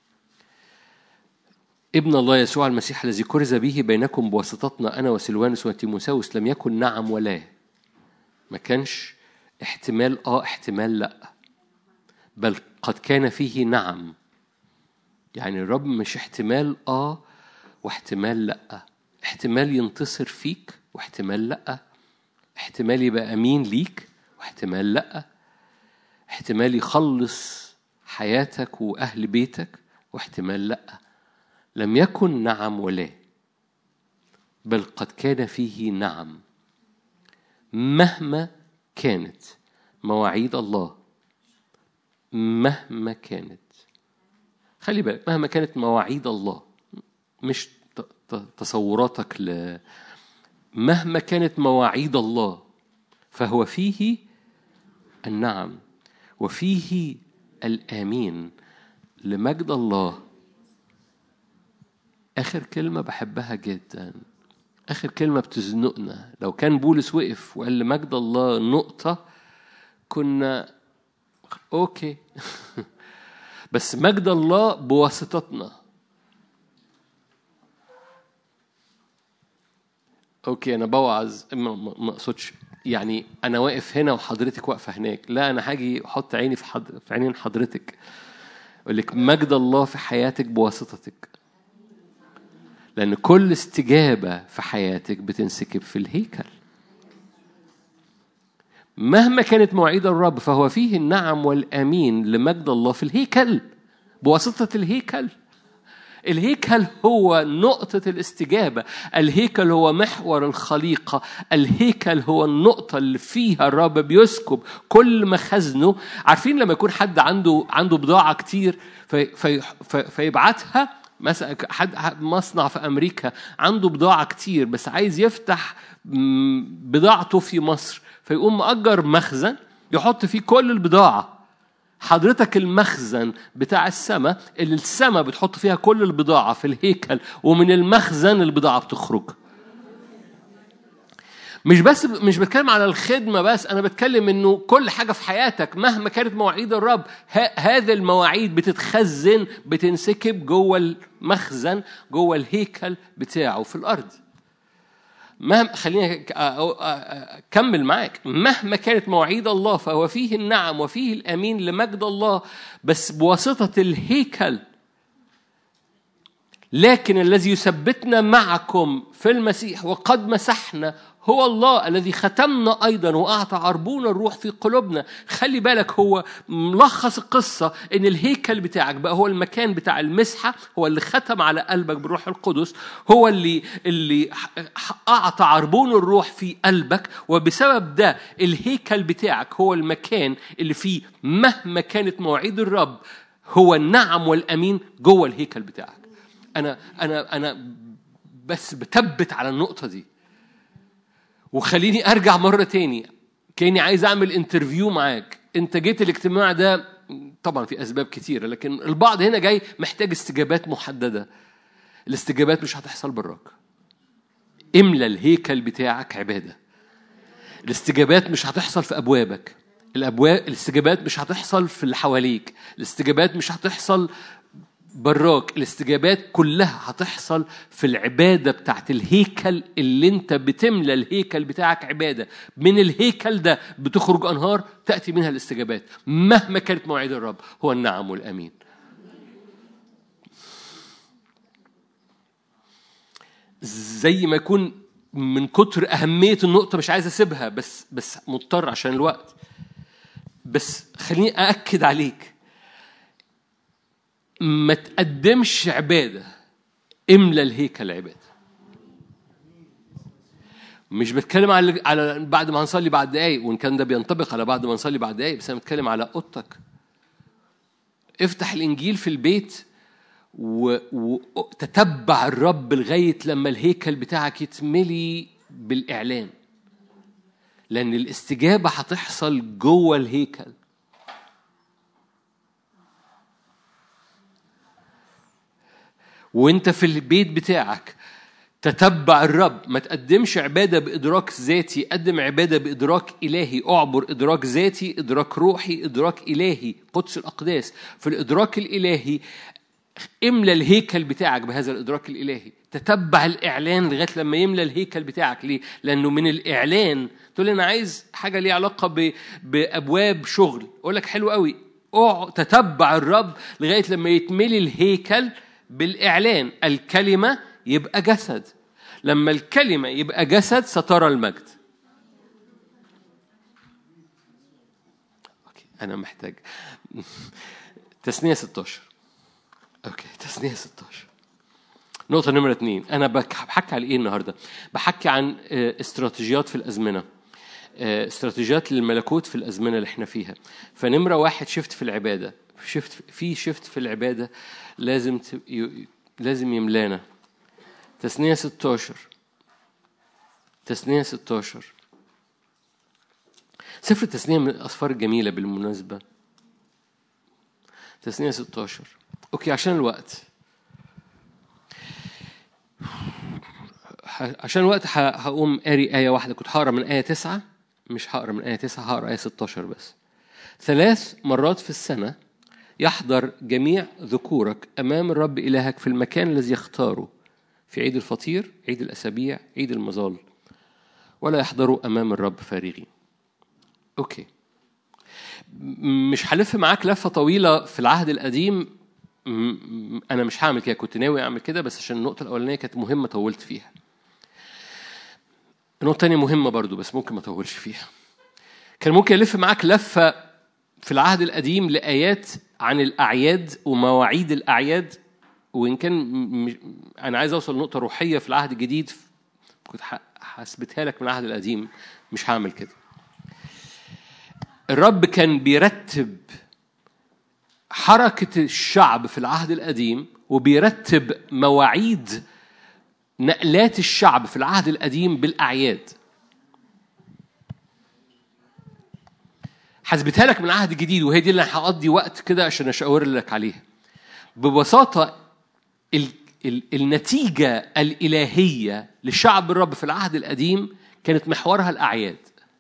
[SPEAKER 1] ابن الله يسوع المسيح الذي كرز به بينكم بواسطتنا أنا وسلوانس وتيموساوس لم يكن نعم ولا ما كانش احتمال آه احتمال لأ بل قد كان فيه نعم يعني الرب مش احتمال آه واحتمال لأ احتمال ينتصر فيك واحتمال لأ احتمال يبقى أمين ليك واحتمال لأ احتمال يخلص حياتك وأهل بيتك واحتمال لأ لم يكن نعم ولا بل قد كان فيه نعم مهما كانت مواعيد الله مهما كانت خلي بالك مهما كانت مواعيد الله مش تصوراتك ل مهما كانت مواعيد الله فهو فيه النعم وفيه الامين لمجد الله آخر كلمة بحبها جدا آخر كلمة بتزنقنا لو كان بولس وقف وقال لمجد الله نقطة كنا أوكي بس مجد الله بواسطتنا اوكي انا بوعظ ما اقصدش يعني انا واقف هنا وحضرتك واقفه هناك لا انا هاجي احط عيني في حضر في عينين حضرتك اقول لك مجد الله في حياتك بواسطتك لأن كل استجابة في حياتك بتنسكب في الهيكل مهما كانت مواعيد الرب فهو فيه النعم والأمين لمجد الله في الهيكل بواسطة الهيكل الهيكل هو نقطة الاستجابة الهيكل هو محور الخليقة الهيكل هو النقطة اللي فيها الرب بيسكب كل مخزنه عارفين لما يكون حد عنده عنده بضاعة كتير في في في فيبعتها مثلا حد مصنع في امريكا عنده بضاعه كتير بس عايز يفتح بضاعته في مصر فيقوم مأجر مخزن يحط فيه كل البضاعه حضرتك المخزن بتاع السماء اللي السماء بتحط فيها كل البضاعة في الهيكل ومن المخزن البضاعة بتخرج مش بس مش بتكلم على الخدمة بس أنا بتكلم إنه كل حاجة في حياتك مهما كانت مواعيد الرب هذه المواعيد بتتخزن بتنسكب جوه المخزن جوه الهيكل بتاعه في الأرض مهما خليني أكمل معاك مهما كانت مواعيد الله فهو فيه النعم وفيه الأمين لمجد الله بس بواسطة الهيكل لكن الذي يثبتنا معكم في المسيح وقد مسحنا هو الله الذي ختمنا أيضا وأعطى عربون الروح في قلوبنا خلي بالك هو ملخص القصة إن الهيكل بتاعك بقى هو المكان بتاع المسحة هو اللي ختم على قلبك بالروح القدس هو اللي اللي أعطى عربون الروح في قلبك وبسبب ده الهيكل بتاعك هو المكان اللي فيه مهما كانت مواعيد الرب هو النعم والأمين جوه الهيكل بتاعك أنا أنا أنا بس بثبت على النقطة دي وخليني ارجع مره تاني كاني عايز اعمل انترفيو معاك انت جيت الاجتماع ده طبعا في اسباب كتيره لكن البعض هنا جاي محتاج استجابات محدده الاستجابات مش هتحصل براك املى الهيكل بتاعك عباده الاستجابات مش هتحصل في ابوابك الابواب الاستجابات مش هتحصل في اللي حواليك الاستجابات مش هتحصل براك الاستجابات كلها هتحصل في العبادة بتاعت الهيكل اللي انت بتملى الهيكل بتاعك عبادة من الهيكل ده بتخرج أنهار تأتي منها الاستجابات مهما كانت مواعيد الرب هو النعم والأمين زي ما يكون من كتر أهمية النقطة مش عايز أسيبها بس بس مضطر عشان الوقت بس خليني أأكد عليك ما تقدمش عبادة املى الهيكل عبادة مش بتكلم على على بعد ما نصلي بعد دقايق وان كان ده بينطبق على بعد ما نصلي بعد دقايق بس انا بتكلم على اوضتك افتح الانجيل في البيت وتتبع الرب لغايه لما الهيكل بتاعك يتملي بالاعلان لان الاستجابه هتحصل جوه الهيكل وانت في البيت بتاعك تتبع الرب ما تقدمش عبادة بإدراك ذاتي قدم عبادة بإدراك إلهي أعبر إدراك ذاتي إدراك روحي إدراك إلهي قدس الأقداس في الإدراك الإلهي املى الهيكل بتاعك بهذا الإدراك الإلهي تتبع الإعلان لغاية لما يملى الهيكل بتاعك ليه؟ لأنه من الإعلان تقول أنا عايز حاجة ليها علاقة ب... بأبواب شغل أقول لك حلو قوي تتبع الرب لغاية لما يتملي الهيكل بالإعلان الكلمة يبقى جسد لما الكلمة يبقى جسد سترى المجد أوكي أنا محتاج تسنية 16 أوكي تسنية 16 نقطة نمرة اثنين أنا بحكي على إيه النهاردة؟ بحكي عن آه، استراتيجيات في الأزمنة آه، استراتيجيات للملكوت في الأزمنة اللي احنا فيها فنمرة واحد شفت في العبادة شفت في شفت في العبادة لازم لازم يملانا تثنية 16 تثنية 16 سفر التثنية من الأسفار الجميلة بالمناسبة تثنية 16 أوكي عشان الوقت عشان الوقت هقوم قاري آية واحدة كنت هقرا من آية تسعة مش هقرا من آية تسعة هقرا آية 16 بس ثلاث مرات في السنة يحضر جميع ذكورك أمام الرب إلهك في المكان الذي يختاره في عيد الفطير عيد الأسابيع عيد المظال ولا يحضروا أمام الرب فارغين أوكي مش هلف معاك لفة طويلة في العهد القديم أنا مش هعمل كده كنت ناوي أعمل كده بس عشان النقطة الأولانية كانت مهمة طولت فيها النقطة الثانية مهمة برضو بس ممكن ما أطولش فيها كان ممكن ألف معاك لفة في العهد القديم لآيات عن الأعياد ومواعيد الأعياد وإن كان م- أنا عايز أوصل لنقطة روحية في العهد الجديد كنت ح- هثبتها لك من العهد القديم مش هعمل كده الرب كان بيرتب حركة الشعب في العهد القديم وبيرتب مواعيد نقلات الشعب في العهد القديم بالأعياد هثبتها لك من العهد الجديد وهي دي اللي هقضي وقت كده عشان اشاور لك عليها ببساطة ال ال النتيجة الإلهية لشعب الرب في العهد القديم كانت محورها الأعياد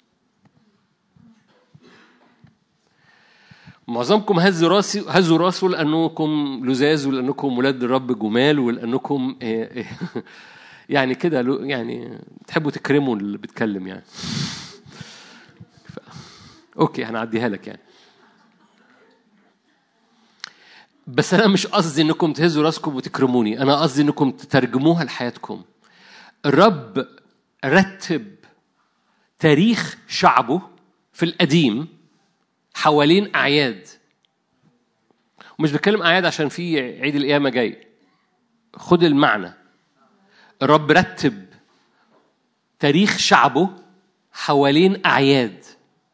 [SPEAKER 1] معظمكم هز راسي هزوا راسه لانكم لزاز ولانكم ولاد الرب جمال ولانكم يعني كده يعني تحبوا تكرموا اللي بيتكلم يعني ف... اوكي هنعديها لك يعني بس انا مش قصدي انكم تهزوا راسكم وتكرموني انا قصدي انكم تترجموها لحياتكم الرب رتب تاريخ شعبه في القديم حوالين أعياد ومش بتكلم أعياد عشان في عيد القيامة جاي خد المعنى الرب رتب تاريخ شعبه حوالين أعياد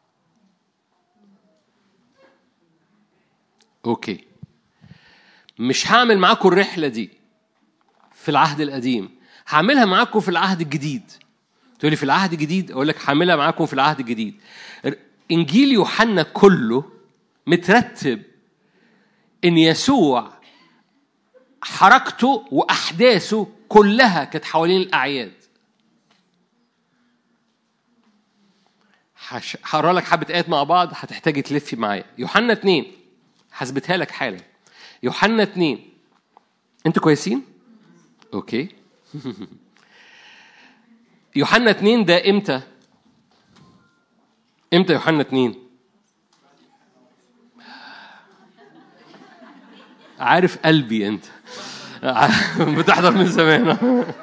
[SPEAKER 1] أوكي مش هعمل معاكم الرحلة دي في العهد القديم هعملها معاكم في العهد الجديد تقولي في العهد الجديد أقول لك هعملها معاكم في العهد الجديد انجيل يوحنا كله مترتب ان يسوع حركته واحداثه كلها كانت حوالين الاعياد هقرا لك حبه ايات مع بعض هتحتاجي تلفي معايا يوحنا اتنين هثبتها لك حالا يوحنا اتنين انتوا كويسين اوكي يوحنا اتنين ده امتى امتى يوحنا اتنين عارف قلبي انت بتحضر من زمان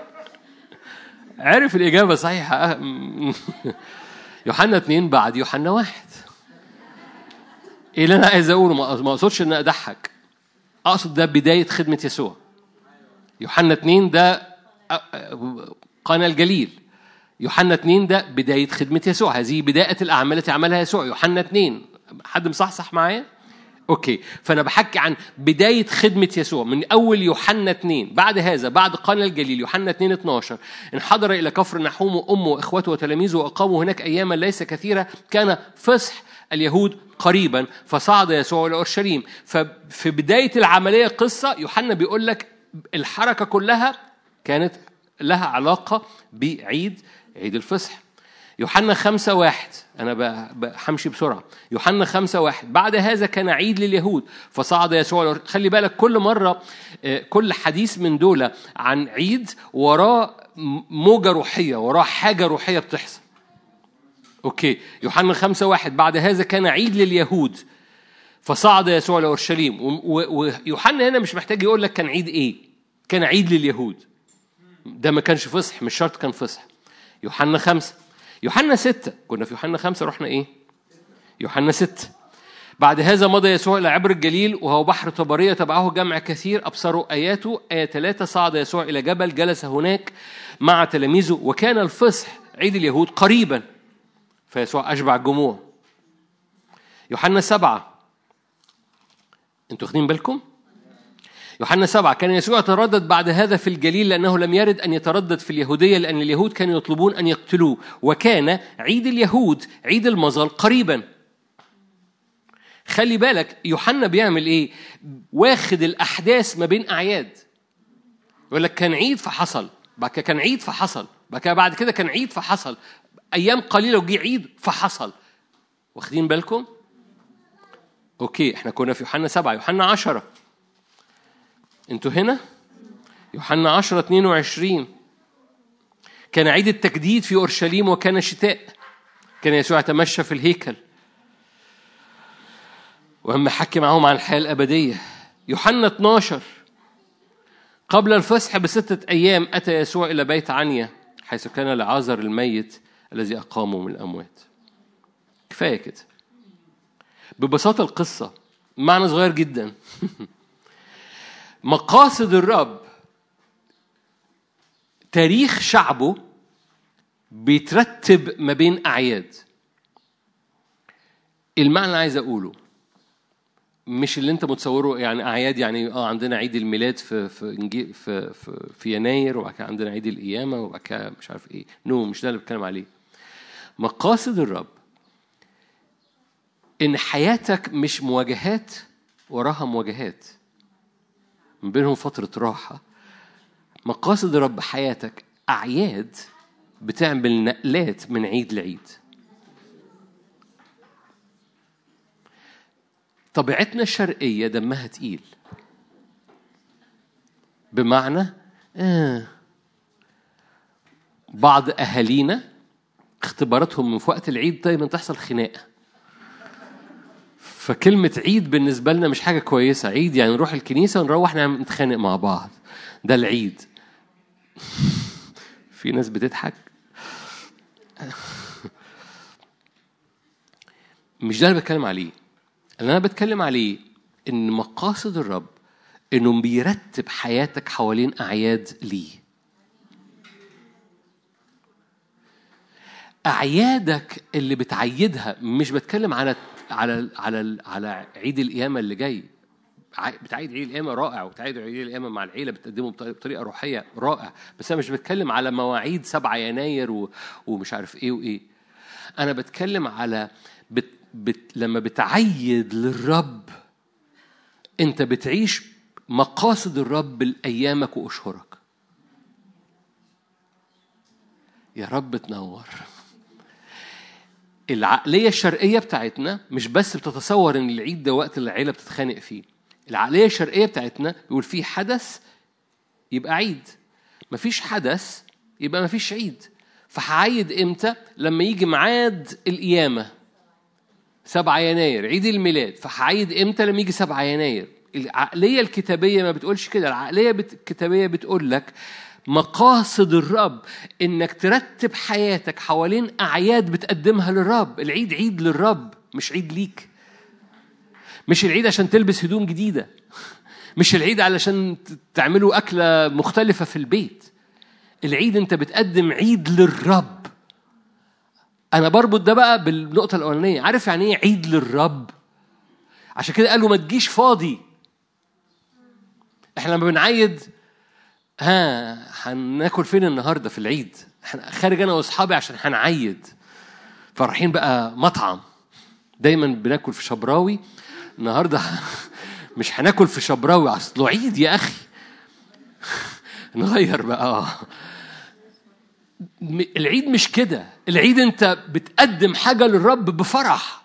[SPEAKER 1] عارف الإجابة صحيحة يوحنا اتنين بعد يوحنا واحد ايه اللي انا عايز اقوله ما اقصدش ان اضحك اقصد ده بداية خدمة يسوع يوحنا اتنين ده قنا الجليل يوحنا 2 ده بداية خدمة يسوع هذه بداية الأعمال التي عملها يسوع يوحنا 2 حد مصحصح معايا؟ اوكي فانا بحكي عن بدايه خدمه يسوع من اول يوحنا 2 بعد هذا بعد قنا الجليل يوحنا 2 12 انحدر الى كفر نحوم وامه واخوته وتلاميذه واقاموا هناك اياما ليس كثيره كان فصح اليهود قريبا فصعد يسوع الى اورشليم ففي بدايه العمليه قصه يوحنا بيقول لك الحركه كلها كانت لها علاقه بعيد عيد الفصح يوحنا خمسة واحد أنا همشي بسرعة يوحنا خمسة واحد بعد هذا كان عيد لليهود فصعد يسوع خلي بالك كل مرة كل حديث من دول عن عيد وراه موجة روحية وراه حاجة روحية بتحصل أوكي يوحنا خمسة واحد بعد هذا كان عيد لليهود فصعد يسوع لأورشليم ويوحنا هنا مش محتاج يقول لك كان عيد إيه كان عيد لليهود ده ما كانش فصح مش شرط كان فصح يوحنا خمسة يوحنا ستة كنا في يوحنا خمسة رحنا إيه يوحنا ستة بعد هذا مضى يسوع إلى عبر الجليل وهو بحر طبرية تبعه جمع كثير أبصروا آياته آية ثلاثة صعد يسوع إلى جبل جلس هناك مع تلاميذه وكان الفصح عيد اليهود قريبا فيسوع أشبع الجموع يوحنا سبعة انتوا واخدين بالكم؟ يوحنا سبعة كان يسوع يتردد بعد هذا في الجليل لأنه لم يرد أن يتردد في اليهودية لأن اليهود كانوا يطلبون أن يقتلوه وكان عيد اليهود عيد المظل قريبا خلي بالك يوحنا بيعمل ايه واخد الاحداث ما بين اعياد يقول لك كان عيد فحصل بعد كده كان عيد فحصل بعد كده بعد كده كان عيد فحصل ايام قليله وجي عيد فحصل واخدين بالكم اوكي احنا كنا في يوحنا سبعة يوحنا عشرة انتوا هنا يوحنا 10 22 كان عيد التجديد في اورشليم وكان شتاء كان يسوع يتمشى في الهيكل وهم حكي معهم عن الحياه الابديه يوحنا 12 قبل الفصح بستة أيام أتى يسوع إلى بيت عنيا حيث كان لعازر الميت الذي أقامه من الأموات كفاية كده ببساطة القصة معنى صغير جدا مقاصد الرب تاريخ شعبه بيترتب ما بين أعياد المعنى اللي عايز أقوله مش اللي انت متصوره يعني اعياد يعني اه عندنا عيد الميلاد في في في في, في يناير وبعد كده عندنا عيد القيامه وبعد كده مش عارف ايه نو مش ده اللي بتكلم عليه مقاصد الرب ان حياتك مش مواجهات وراها مواجهات من بينهم فتره راحه مقاصد الرب حياتك اعياد بتعمل نقلات من عيد لعيد طبيعتنا الشرقية دمها تقيل بمعنى آه بعض أهالينا اختباراتهم من في وقت العيد دايما تحصل خناقة فكلمة عيد بالنسبة لنا مش حاجة كويسة عيد يعني نروح الكنيسة ونروح نتخانق مع بعض ده العيد في ناس بتضحك مش ده اللي بتكلم عليه اللي أنا بتكلم عليه إن مقاصد الرب إنه بيرتب حياتك حوالين أعياد ليه أعيادك اللي بتعيدها مش بتكلم على على على على عيد القيامة اللي جاي بتعيد عيد القيامة رائع وتعيد عيد القيامة مع العيلة بتقدمه بطريقة روحية رائع بس أنا مش بتكلم على مواعيد 7 يناير ومش عارف إيه وإيه أنا بتكلم على بت بت لما بتعيد للرب انت بتعيش مقاصد الرب لايامك واشهرك يا رب تنور العقلية الشرقية بتاعتنا مش بس بتتصور ان العيد ده وقت اللي العيلة بتتخانق فيه العقلية الشرقية بتاعتنا بيقول في حدث يبقى عيد مفيش حدث يبقى مفيش عيد فهعيد امتى لما يجي ميعاد القيامة 7 يناير عيد الميلاد فهعيد امتى لما يجي 7 يناير العقليه الكتابيه ما بتقولش كده العقليه الكتابيه بتقول لك مقاصد الرب انك ترتب حياتك حوالين اعياد بتقدمها للرب العيد عيد للرب مش عيد ليك مش العيد عشان تلبس هدوم جديده مش العيد علشان تعملوا اكله مختلفه في البيت العيد انت بتقدم عيد للرب انا بربط ده بقى بالنقطه الاولانيه عارف يعني ايه عيد للرب عشان كده قالوا ما تجيش فاضي احنا لما بنعيد ها هناكل فين النهارده في العيد خارج انا واصحابي عشان هنعيد فرايحين بقى مطعم دايما بناكل في شبراوي النهارده مش هناكل في شبراوي اصله عيد يا اخي نغير بقى العيد مش كده العيد انت بتقدم حاجه للرب بفرح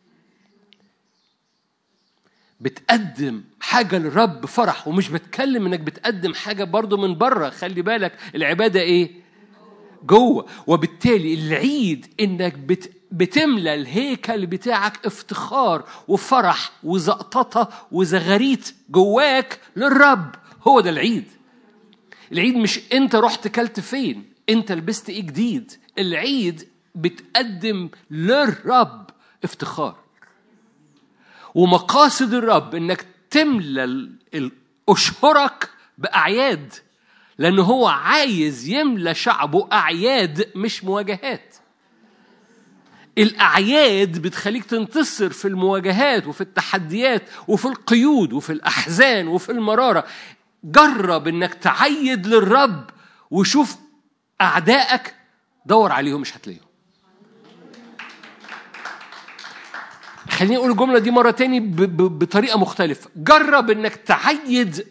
[SPEAKER 1] بتقدم حاجة للرب بفرح ومش بتكلم انك بتقدم حاجة برضو من بره خلي بالك العبادة ايه جوه وبالتالي العيد انك بت بتملى الهيكل بتاعك افتخار وفرح وزقططة وزغاريت جواك للرب هو ده العيد العيد مش انت رحت كلت فين انت لبست ايه جديد العيد بتقدم للرب افتخار ومقاصد الرب انك تملى اشهرك باعياد لأنه هو عايز يملى شعبه أعياد مش مواجهات الأعياد بتخليك تنتصر في المواجهات وفي التحديات وفي القيود وفي الأحزان وفي المرارة جرب إنك تعيد للرب وشوف أعدائك دور عليهم مش هتلاقيهم خليني أقول الجملة دي مرة تاني بطريقة مختلفة جرب إنك تعيد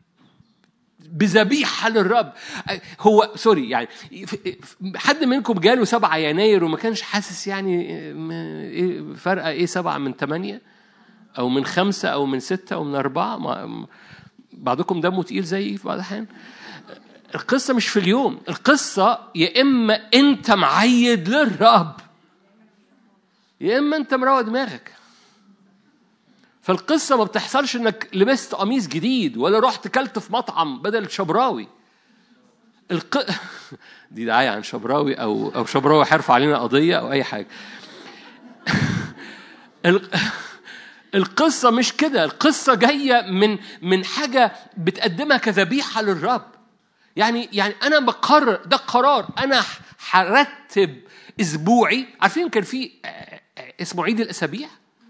[SPEAKER 1] بذبيحة للرب هو سوري يعني حد منكم جاله سبعة يناير وما كانش حاسس يعني إيه فرقة إيه سبعة من ثمانية أو من خمسة أو من ستة أو من أربعة بعضكم دمه تقيل زيي في بعض الأحيان القصة مش في اليوم القصة يا إما أنت معيد للرب يا إما أنت مروق دماغك فالقصة ما بتحصلش إنك لبست قميص جديد ولا رحت كلت في مطعم بدل شبراوي الق... دي دعاية عن شبراوي أو أو شبراوي هيرفع علينا قضية أو أي حاجة القصة مش كده القصة جاية من من حاجة بتقدمها كذبيحة للرب يعني يعني أنا بقرر ده قرار أنا هرتب أسبوعي عارفين كان في اسمه عيد الأسابيع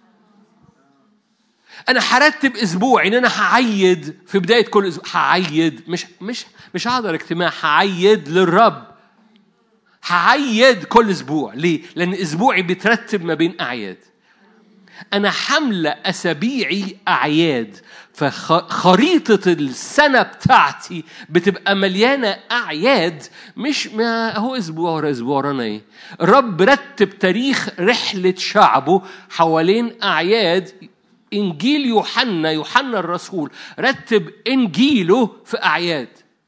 [SPEAKER 1] انا هرتب اسبوعي ان انا هعيد في بدايه كل اسبوع هعيد مش مش مش هحضر اجتماع هعيد للرب هعيد كل اسبوع ليه لان اسبوعي بيترتب ما بين اعياد انا حامله اسابيعي اعياد فخريطة السنة بتاعتي بتبقى مليانة أعياد مش ما هو أسبوع ورا أسبوع ورانا إيه؟ الرب رتب تاريخ رحلة شعبه حوالين أعياد إنجيل يوحنا يوحنا الرسول رتب إنجيله في أعياد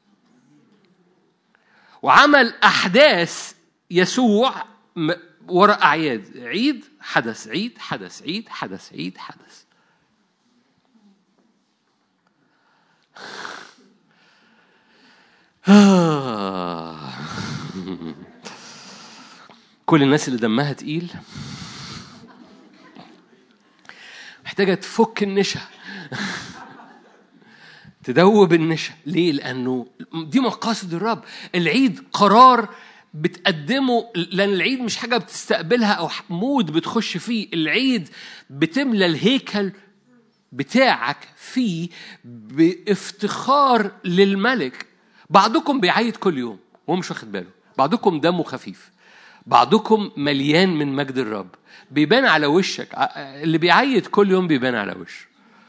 [SPEAKER 1] وعمل أحداث يسوع وراء أعياد عيد حدث عيد حدث عيد حدث عيد حدث كل الناس اللي دمها تقيل محتاجة تفك النشا تدوب النشا ليه؟ لأنه دي مقاصد الرب العيد قرار بتقدمه لأن العيد مش حاجة بتستقبلها أو مود بتخش فيه العيد بتملى الهيكل بتاعك فيه بافتخار للملك بعضكم بيعيد كل يوم وهو مش واخد باله بعضكم دمه خفيف بعضكم مليان من مجد الرب بيبان على وشك اللي بيعيد كل يوم بيبان على وشه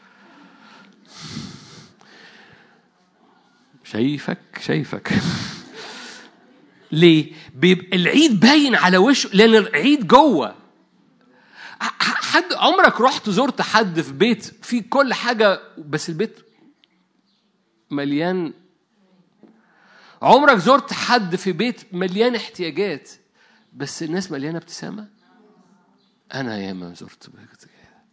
[SPEAKER 1] شايفك شايفك ليه؟ بيبقى العيد باين على وشه لأن العيد جوه حد عمرك رحت زرت حد في بيت فيه كل حاجة بس البيت مليان عمرك زرت حد في بيت مليان احتياجات بس الناس مليانة ابتسامة أنا ياما زرت بيت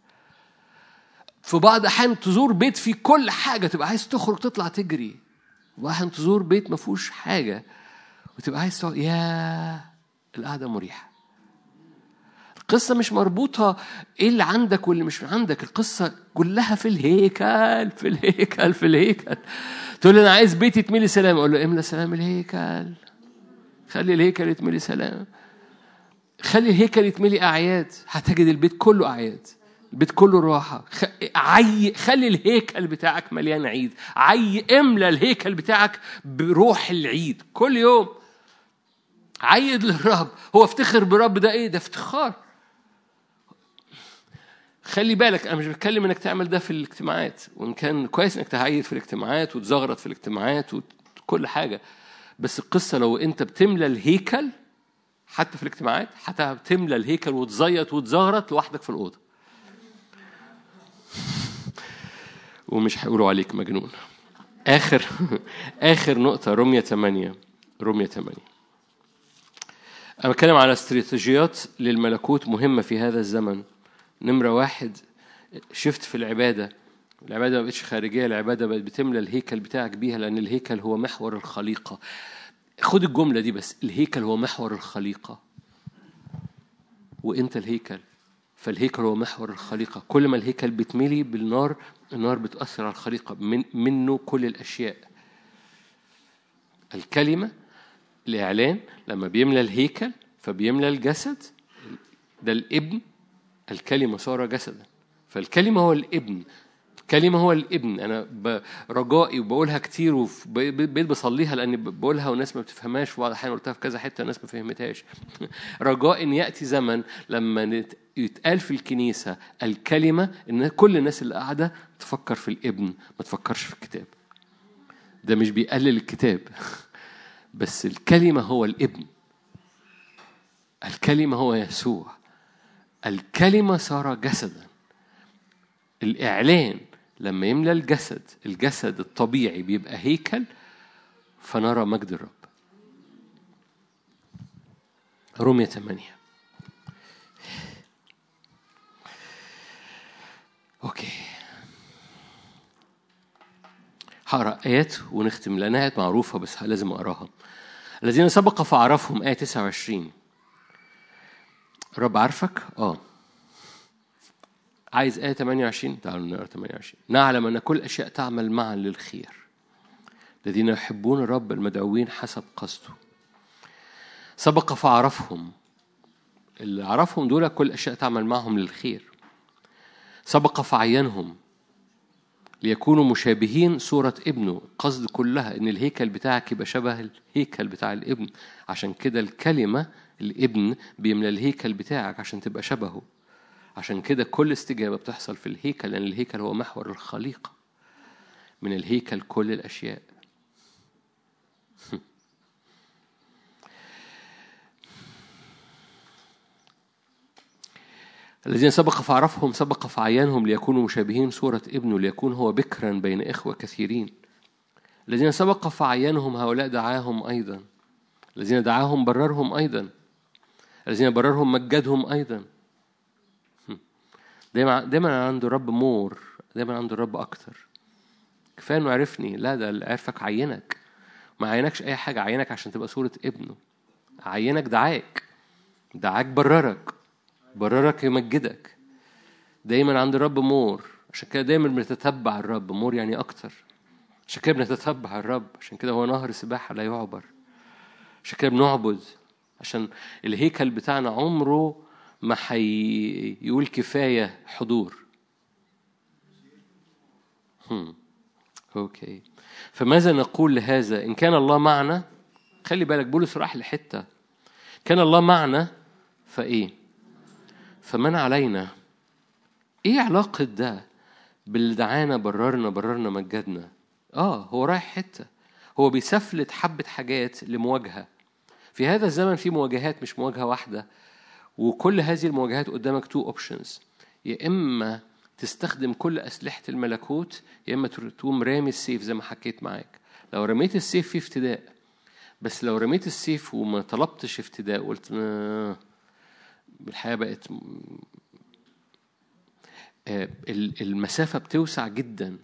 [SPEAKER 1] في بعض الأحيان تزور بيت فيه كل حاجة تبقى عايز تخرج تطلع تجري وأحيانا تزور بيت ما فيهوش حاجة وتبقى عايز تقعد يا القعدة مريحة القصة مش مربوطة إيه اللي عندك واللي مش عندك القصة كلها في الهيكل في الهيكل في الهيكل تقول لي أنا عايز بيتي يتملي سلام أقول له املى سلام الهيكل خلي الهيكل يتملي سلام خلي الهيكل يتملي أعياد هتجد البيت كله أعياد البيت كله راحة عي خلي الهيكل بتاعك مليان عيد عي املى الهيكل بتاعك بروح العيد كل يوم عيد للرب هو افتخر برب ده ايه ده افتخار خلي بالك انا مش بتكلم انك تعمل ده في الاجتماعات وان كان كويس انك تعيد في الاجتماعات وتزغرط في الاجتماعات وكل حاجه بس القصه لو انت بتملى الهيكل حتى في الاجتماعات حتى بتملى الهيكل وتزيط وتزغرط لوحدك في الاوضه ومش هيقولوا عليك مجنون اخر اخر نقطه رميه 8 رميه 8 انا بتكلم على استراتيجيات للملكوت مهمه في هذا الزمن نمرة واحد شفت في العبادة العبادة ما بقتش خارجية العبادة بقت بتملى الهيكل بتاعك بيها لأن الهيكل هو محور الخليقة خد الجملة دي بس الهيكل هو محور الخليقة وأنت الهيكل فالهيكل هو محور الخليقة كل ما الهيكل بتملي بالنار النار بتأثر على الخليقة من منه كل الأشياء الكلمة الإعلان لما بيملى الهيكل فبيملى الجسد ده الابن الكلمة صار جسدا فالكلمة هو الابن الكلمة هو الابن أنا رجائي وبقولها كتير وبقيت بصليها لأني بقولها والناس ما بتفهمهاش في بعض الأحيان قلتها في كذا حتة الناس ما فهمتهاش رجاء إن يأتي زمن لما يتقال في الكنيسة الكلمة إن كل الناس اللي قاعدة تفكر في الابن ما تفكرش في الكتاب ده مش بيقلل الكتاب بس الكلمة هو الابن الكلمة هو يسوع الكلمة صار جسدا الإعلان لما يملى الجسد الجسد الطبيعي بيبقى هيكل فنرى مجد الرب رومية 8 أوكي هقرا آيات ونختم لأنها آيات معروفة بس لازم أقراها الذين سبق فعرفهم آية 29 الرب عارفك؟ اه عايز آية 28 تعالوا نقرا 28 نعلم أن كل الأشياء تعمل معا للخير الذين يحبون الرب المدعوين حسب قصده سبق فعرفهم اللي عرفهم دول كل الأشياء تعمل معهم للخير سبق فعينهم ليكونوا مشابهين صورة ابنه قصد كلها إن الهيكل بتاعك يبقى شبه الهيكل بتاع الابن عشان كده الكلمة الابن بيملى الهيكل بتاعك عشان تبقى شبهه عشان كده كل استجابة بتحصل في الهيكل لأن الهيكل هو محور الخليقة من الهيكل كل الأشياء الذين سبق فعرفهم سبق فعيانهم ليكونوا مشابهين صورة ابنه ليكون هو بكرا بين إخوة كثيرين الذين سبق فعيانهم هؤلاء دعاهم أيضا الذين دعاهم بررهم أيضا الذين بررهم مجدهم أيضا دايما دايما عنده رب مور دايما عنده رب أكتر كفاية إنه عرفني لا ده عرفك عينك ما عينكش أي حاجة عينك عشان تبقى صورة ابنه عينك دعاك دعاك بررك بررك يمجدك دايما عند الرب مور عشان كده دايما بنتتبع الرب مور يعني اكتر عشان كده بنتتبع الرب عشان كده هو نهر سباحة لا يعبر عشان كده بنعبد عشان الهيكل بتاعنا عمره ما حي يقول كفاية حضور هم. اوكي فماذا نقول لهذا ان كان الله معنا خلي بالك بولس راح لحته كان الله معنا فايه فمن علينا ايه علاقة ده باللي دعانا بررنا بررنا مجدنا اه هو رايح حتة هو بيسفلت حبة حاجات لمواجهة في هذا الزمن في مواجهات مش مواجهة واحدة وكل هذه المواجهات قدامك تو اوبشنز يا اما تستخدم كل اسلحه الملكوت يا اما تقوم رامي السيف زي ما حكيت معاك لو رميت السيف في افتداء بس لو رميت السيف وما طلبتش افتداء قلت آه الحياة بقت آه، المسافة بتوسع جدا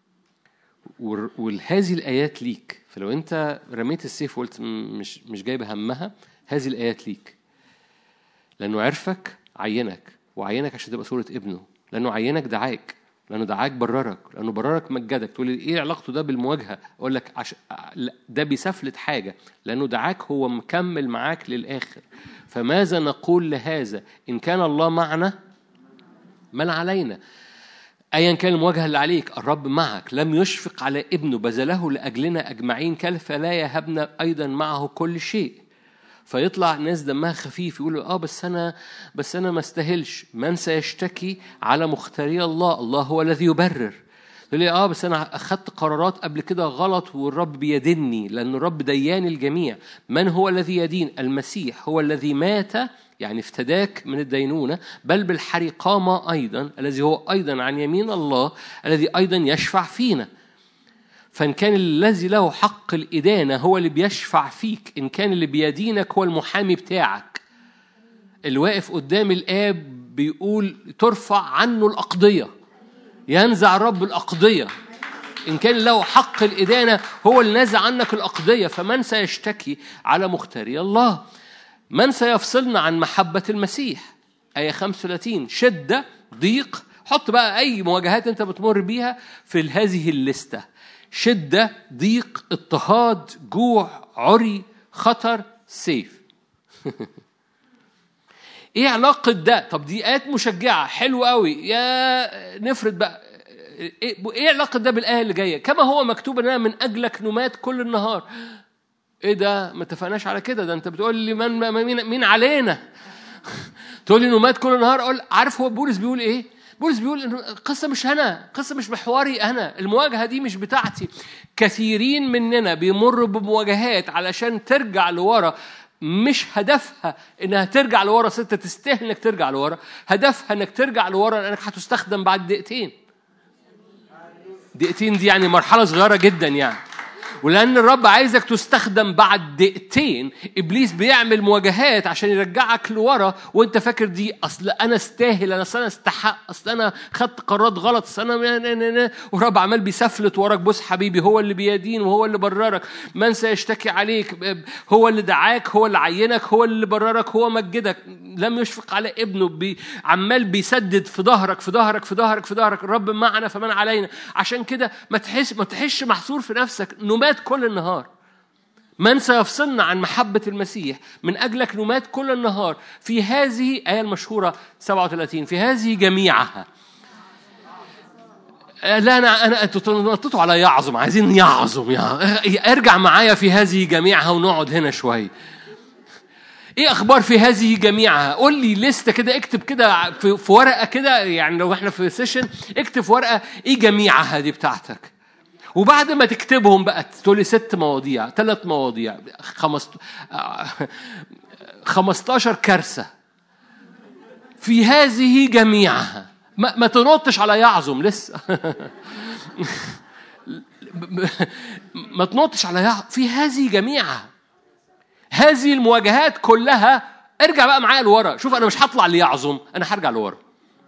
[SPEAKER 1] وهذه الآيات ليك فلو أنت رميت السيف وقلت مش مش جايب همها هذه الآيات ليك لأنه عرفك عينك وعينك عشان تبقى صورة ابنه لأنه عينك دعاك لأنه دعاك بررك لأنه بررك مجدك تقول لي إيه علاقته ده بالمواجهة أقول لك عش... ده بيسفلت حاجة لأنه دعاك هو مكمل معاك للآخر فماذا نقول لهذا إن كان الله معنا من علينا أيا كان المواجهة اللي عليك الرب معك لم يشفق على ابنه بذله لأجلنا أجمعين كل فلا يهبنا أيضا معه كل شيء فيطلع ناس دمها خفيف يقولوا اه بس انا بس انا ما استاهلش من سيشتكي على مختاري الله الله هو الذي يبرر تقول لي اه بس انا اخذت قرارات قبل كده غلط والرب بيدني لان الرب ديان الجميع من هو الذي يدين المسيح هو الذي مات يعني افتداك من الدينونة بل بالحري قام أيضا الذي هو أيضا عن يمين الله الذي أيضا يشفع فينا فإن كان الذي له حق الإدانة هو اللي بيشفع فيك إن كان اللي بيدينك هو المحامي بتاعك اللي واقف قدام الآب بيقول ترفع عنه الأقضية ينزع الرب الأقضية إن كان له حق الإدانة هو اللي نازع عنك الأقضية فمن سيشتكي على مختاري الله من سيفصلنا عن محبة المسيح آية 35 شدة ضيق حط بقى أي مواجهات أنت بتمر بيها في هذه الليستة شدة ضيق اضطهاد جوع عري خطر سيف ايه علاقة ده؟ طب دي آيات مشجعة حلوة قوي يا نفرض بقى ايه, إيه علاقة ده بالآية اللي جاية؟ كما هو مكتوب ان انا من اجلك نمات كل النهار. ايه ده؟ ما اتفقناش على كده ده انت بتقول لي من مين, مين علينا؟ تقول لي نمات كل النهار اقول عارف هو بولس بيقول ايه؟ بولس بيقول ان القصه مش انا القصه مش محوري انا المواجهه دي مش بتاعتي كثيرين مننا بيمروا بمواجهات علشان ترجع لورا مش هدفها انها ترجع لورا ستة تستاهل انك ترجع لورا هدفها انك ترجع لورا لانك هتستخدم بعد دقيقتين دقيقتين دي يعني مرحله صغيره جدا يعني ولأن الرب عايزك تستخدم بعد دقيقتين إبليس بيعمل مواجهات عشان يرجعك لورا وأنت فاكر دي أصل أنا استاهل أنا أصل أنا استحق أصل أنا خدت قرارات غلط أصل أنا والرب عمال بيسفلت وراك بص حبيبي هو اللي بيدين وهو اللي بررك من سيشتكي عليك هو اللي دعاك هو اللي عينك هو اللي بررك هو مجدك لم يشفق على ابنه بي عمال بيسدد في ظهرك في ظهرك في ظهرك في ظهرك الرب معنا فمن علينا عشان كده ما تحس ما تحسش محصور في نفسك نمات كل النهار من سيفصلنا عن محبة المسيح من أجلك نمات كل النهار في هذه آية المشهورة 37 في هذه جميعها لا انا انا انتوا نطيتوا على يعظم عايزين يعظم يا ارجع معايا في هذه جميعها ونقعد هنا شويه ايه اخبار في هذه جميعها قول لي لسته كده اكتب كده في, في ورقه كده يعني لو احنا في سيشن اكتب في ورقه ايه جميعها دي بتاعتك وبعد ما تكتبهم بقى تقول لي ست مواضيع ثلاث مواضيع خمست... 15 كارثه في هذه جميعها ما, ما تنطش على يعظم لسه ما تنطش على يعظم في هذه جميعها هذه المواجهات كلها ارجع بقى معايا لورا شوف انا مش هطلع ليعظم انا هرجع لورا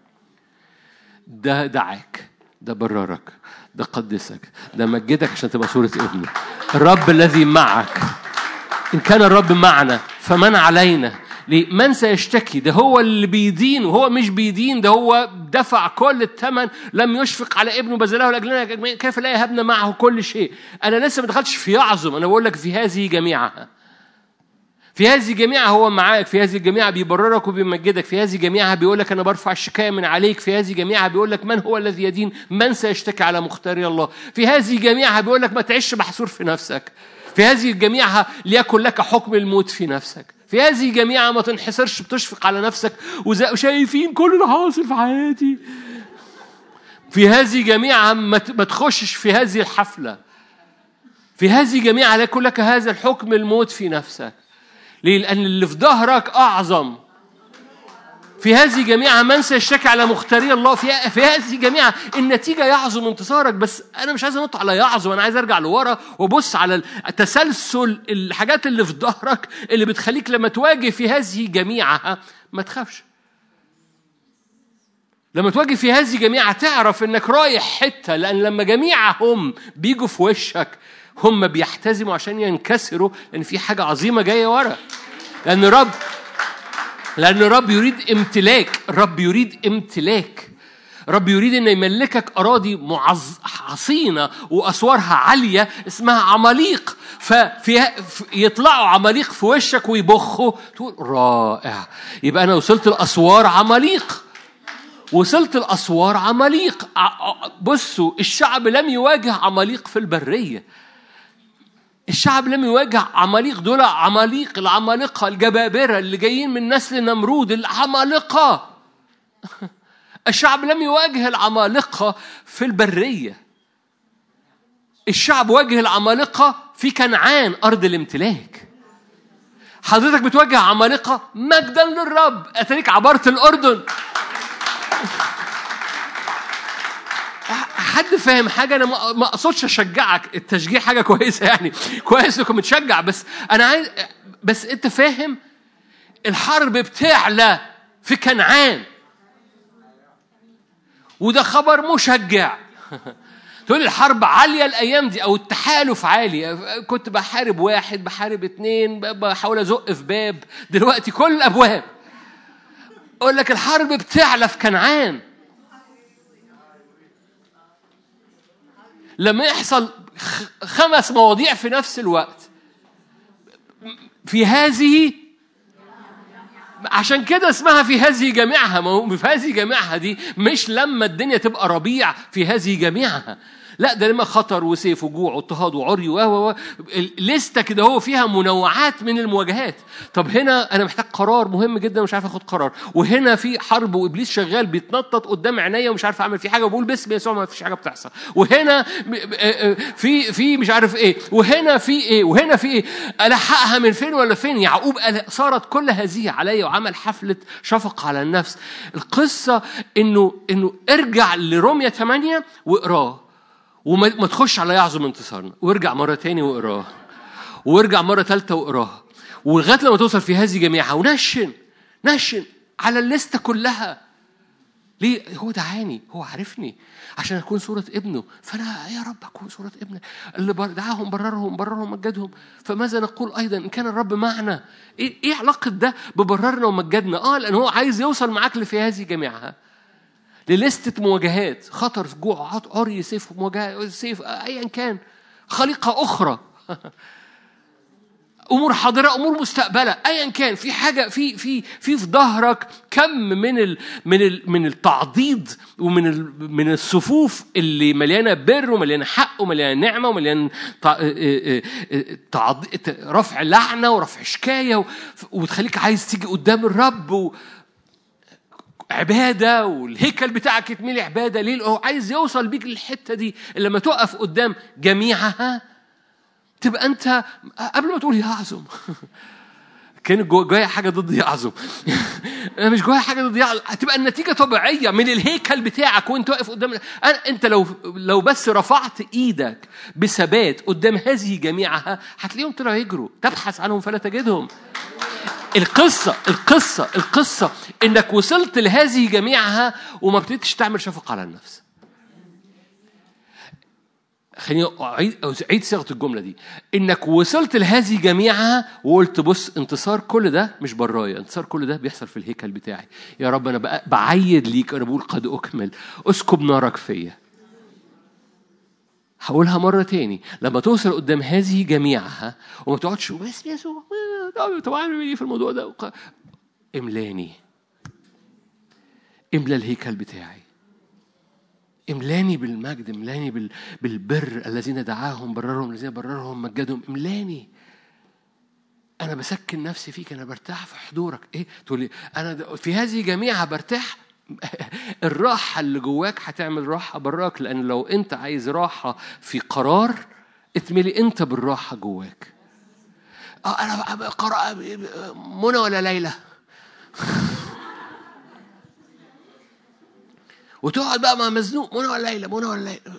[SPEAKER 1] ده دعاك ده بررك ده قدسك ده مجدك عشان تبقى صورة ابنه الرب الذي معك إن كان الرب معنا فمن علينا ليه؟ من سيشتكي ده هو اللي بيدين وهو مش بيدين ده هو دفع كل الثمن لم يشفق على ابنه بذله لاجلنا كيف لا يهبنا معه كل شيء انا لسه ما دخلتش في يعظم انا بقول لك في هذه جميعها في هذه جميعها هو معاك في هذه الجميعة بيبررك وبيمجدك في هذه جميعها بيقول لك أنا برفع الشكاية من عليك في هذه جميعها بيقول لك من هو الذي يدين من سيشتكي على مختاري الله في هذه جميعها بيقول لك ما تعيش محصور في نفسك في هذه جميعها ليكن لك حكم الموت في نفسك في هذه جميعها ما تنحصرش بتشفق على نفسك وشايفين كل ده حاصل في حياتي في هذه جميعها ما تخشش في هذه الحفلة في هذه جميعها ليكن لك هذا الحكم الموت في نفسك ليه؟ لأن اللي في ظهرك أعظم في هذه جميعها من سيشتكي على مختاري الله في في هذه جميعها النتيجه يعظم انتصارك بس انا مش عايز انط على يعظم انا عايز ارجع لورا وابص على تسلسل الحاجات اللي في ظهرك اللي بتخليك لما تواجه في هذه جميعها ما تخافش لما تواجه في هذه جميعها تعرف انك رايح حته لان لما جميعهم بيجوا في وشك هم بيحتزموا عشان ينكسروا لان في حاجه عظيمه جايه ورا لان رب لان الرب يريد امتلاك الرب يريد امتلاك رب يريد ان يملكك اراضي معز... حصينه واسوارها عاليه اسمها عماليق ففي يطلعوا عماليق في وشك ويبخوا تقول رائع يبقى انا وصلت الاسوار عماليق وصلت الاسوار عماليق بصوا الشعب لم يواجه عماليق في البريه الشعب لم يواجه عماليق دول عماليق العمالقة الجبابرة اللي جايين من نسل نمرود العمالقة الشعب لم يواجه العمالقة في البرية الشعب واجه العمالقة في كنعان أرض الامتلاك حضرتك بتواجه عمالقة مجدا للرب أتريك عبرت الأردن حد فاهم حاجه انا ما اقصدش اشجعك التشجيع حاجه كويسه يعني كويس انك متشجع بس انا عايز بس انت فاهم الحرب بتعلى في كنعان وده خبر مشجع تقول الحرب عاليه الايام دي او التحالف عالي كنت بحارب واحد بحارب اتنين بحاول ازق في باب دلوقتي كل الابواب اقول لك الحرب بتعلى في كنعان لما يحصل خمس مواضيع في نفس الوقت في هذه عشان كده اسمها في هذه جميعها ما هو في هذه جميعها دي مش لما الدنيا تبقى ربيع في هذه جميعها لا ده لما خطر وسيف وجوع واضطهاد وعري و لسته كده هو فيها منوعات من المواجهات طب هنا انا محتاج قرار مهم جدا ومش عارف اخد قرار وهنا في حرب وابليس شغال بيتنطط قدام عينيا ومش عارف اعمل فيه حاجه وبقول باسم يسوع ما فيش حاجه بتحصل وهنا في في مش عارف ايه وهنا في ايه وهنا في ايه الحقها من فين ولا فين يعقوب صارت كل هذه عليا وعمل حفله شفقه على النفس القصه انه انه ارجع لروميا 8 واقراه وما ما تخش على يعظم انتصارنا وارجع مرة تاني واقراه وارجع مرة تالتة واقراها ولغاية لما توصل في هذه جميعها ونشن نشن على الليستة كلها ليه هو دعاني هو عارفني عشان اكون صوره ابنه فانا يا رب اكون صوره ابنك اللي بر- دعاهم بررهم بررهم مجدهم فماذا نقول ايضا ان كان الرب معنا ايه ايه علاقه ده ببررنا ومجدنا اه لان هو عايز يوصل معاك لفي هذه جميعها للستة مواجهات خطر جوع عط- عري سيف مواجهة سيف ايا كان خليقه اخرى امور حاضره امور مستقبله ايا كان في حاجه في في في في ظهرك كم من ال من ال من التعضيد ومن ال من الصفوف اللي مليانه بر ومليانه حق ومليانه نعمه ومليانه تع- اه- اه- اه- تعض- رفع لعنه ورفع شكايه و- وتخليك عايز تيجي قدام الرب و عباده والهيكل بتاعك يتملي عباده ليه؟ هو عايز يوصل بيك للحته دي اللي لما تقف قدام جميعها تبقى انت قبل ما تقول يعظم كان جو- جوايا حاجه ضد يعظم انا مش جوايا حاجه ضد يعظم هتبقى النتيجه طبيعيه من الهيكل بتاعك وانت واقف قدام أنا انت لو لو بس رفعت ايدك بثبات قدام هذه جميعها هتلاقيهم طلعوا يجروا تبحث عنهم فلا تجدهم القصة القصة القصة إنك وصلت لهذه جميعها وما ابتديتش تعمل شفقة على النفس. خليني أعيد أعيد صياغة الجملة دي إنك وصلت لهذه جميعها وقلت بص انتصار كل ده مش برايا انتصار كل ده بيحصل في الهيكل بتاعي يا رب أنا بقى- بعيد ليك أنا بقول قد أكمل اسكب نارك فيا هقولها مرة تاني لما توصل قدام هذه جميعها وما تقعدش بس يسوع طب اعمل ايه في الموضوع ده وق- املاني املا الهيكل بتاعي املاني بالمجد املاني بال... بالبر الذين دعاهم بررهم الذين بررهم مجدهم املاني انا بسكن نفسي فيك انا برتاح في حضورك ايه تقول لي انا د- في هذه جميعها برتاح الراحه اللي جواك هتعمل راحه براك لان لو انت عايز راحه في قرار اتملي انت بالراحه جواك اه انا بقى قرأ منى ولا ليلى وتقعد بقى مع مزنوق منى ولا ليلى منى ولا ليلى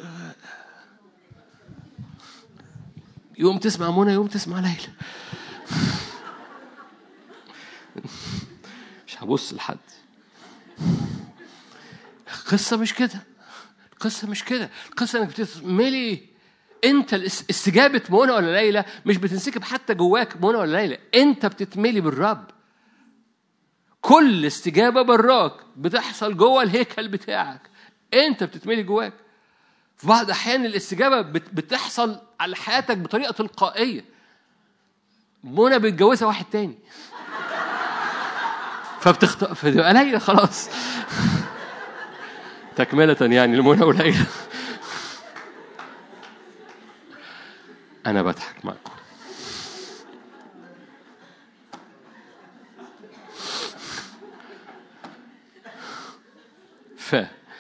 [SPEAKER 1] يوم تسمع منى يوم تسمع ليلى مش هبص لحد القصة مش كده القصة مش كده القصة انك بتتملي انت الاس- استجابة منى ولا ليلى مش بتنسكب حتى جواك منى ولا ليلى انت بتتملي بالرب كل استجابة براك بتحصل جوه الهيكل بتاعك انت بتتملي جواك في بعض الاحيان الاستجابة بت- بتحصل على حياتك بطريقة تلقائية منى بتجوزها واحد تاني فبتخطأ فتبقى ليلى خلاص تكملة يعني لمنى وليلى أنا بضحك معكم ف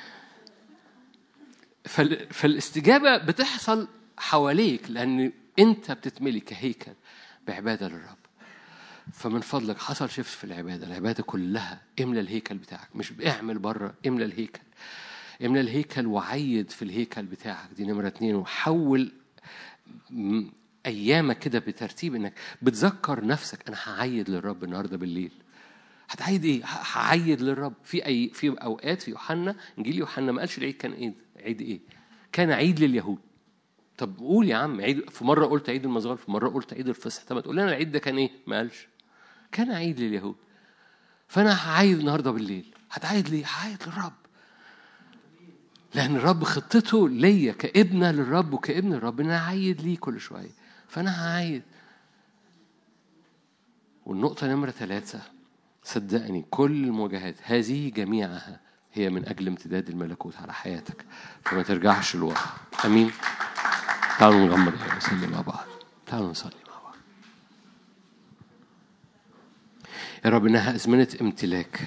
[SPEAKER 1] فال... فالاستجابة بتحصل حواليك لأن أنت بتتملي كهيكل بعبادة للرب فمن فضلك حصل شيفت في العباده العباده كلها املى الهيكل بتاعك مش اعمل بره املى الهيكل املى الهيكل وعيد في الهيكل بتاعك دي نمره اتنين وحول م- ايامك كده بترتيب انك بتذكر نفسك انا هعيد للرب النهارده بالليل هتعيد ايه؟ ه- هعيد للرب في اي في اوقات في يوحنا انجيل يوحنا ما قالش العيد كان ايه؟ عيد ايه؟ كان عيد لليهود طب قول يا عم عيد في مره قلت عيد المظهر في مره قلت عيد الفصح طب ما تقول لنا العيد ده كان ايه؟ ما قالش كان عيد لليهود فانا هعيد النهارده بالليل هتعيد ليه؟ هعيد للرب لان الرب خطته ليا كابنه للرب وكابن الرب ان انا اعيد ليه كل شويه فانا هعيد والنقطه نمره ثلاثه صدقني كل المواجهات هذه جميعها هي من اجل امتداد الملكوت على حياتك فما ترجعش لورا امين تعالوا نغمض عينينا ونصلي مع بعض تعالوا نصلي مع بعض يا رب انها ازمنه امتلاك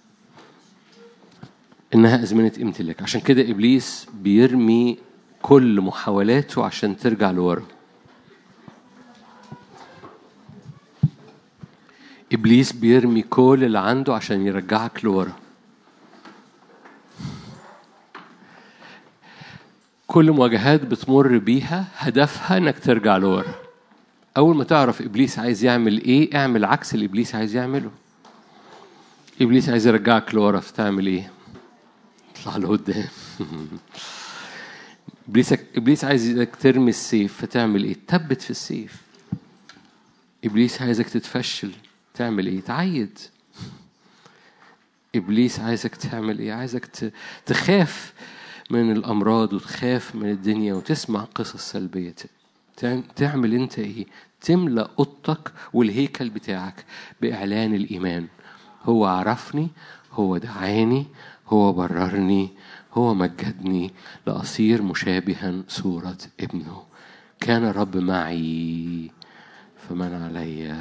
[SPEAKER 1] انها ازمنه امتلاك عشان كده ابليس بيرمي كل محاولاته عشان ترجع لورا ابليس بيرمي كل اللي عنده عشان يرجعك لورا كل مواجهات بتمر بيها هدفها انك ترجع لورا اول ما تعرف ابليس عايز يعمل ايه اعمل عكس اللي ابليس عايز يعمله ابليس عايز يرجعك لورا فتعمل ايه اطلع لقدام ابليس ابليس عايزك ترمي السيف فتعمل ايه تثبت في السيف ابليس عايزك تتفشل تعمل ايه تعيد ابليس عايزك تعمل ايه عايزك تخاف من الامراض وتخاف من الدنيا وتسمع قصص سلبيه تعمل انت ايه تملى اوضتك والهيكل بتاعك باعلان الايمان هو عرفني هو دعاني هو بررني هو مجدني لأصير مشابها صورة ابنه كان الرب معي فمن علي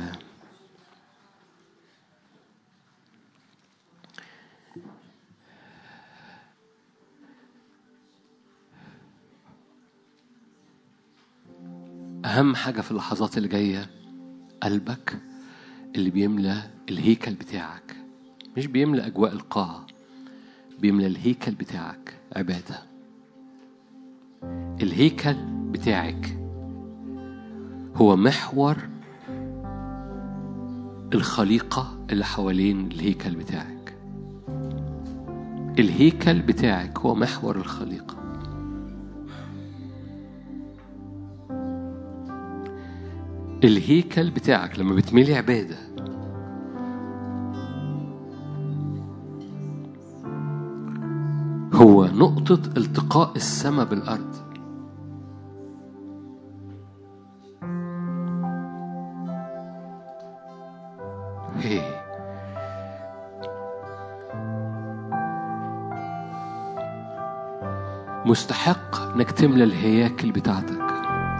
[SPEAKER 1] أهم حاجة في اللحظات اللي جاية قلبك اللي بيملى الهيكل بتاعك مش بيملى أجواء القاعة بيملى الهيكل بتاعك عبادة الهيكل بتاعك هو محور الخليقة اللي حوالين الهيكل بتاعك الهيكل بتاعك هو محور الخليقة الهيكل بتاعك لما بتملي عبادة هو نقطة التقاء السماء بالأرض هي مستحق انك تملى الهياكل بتاعتك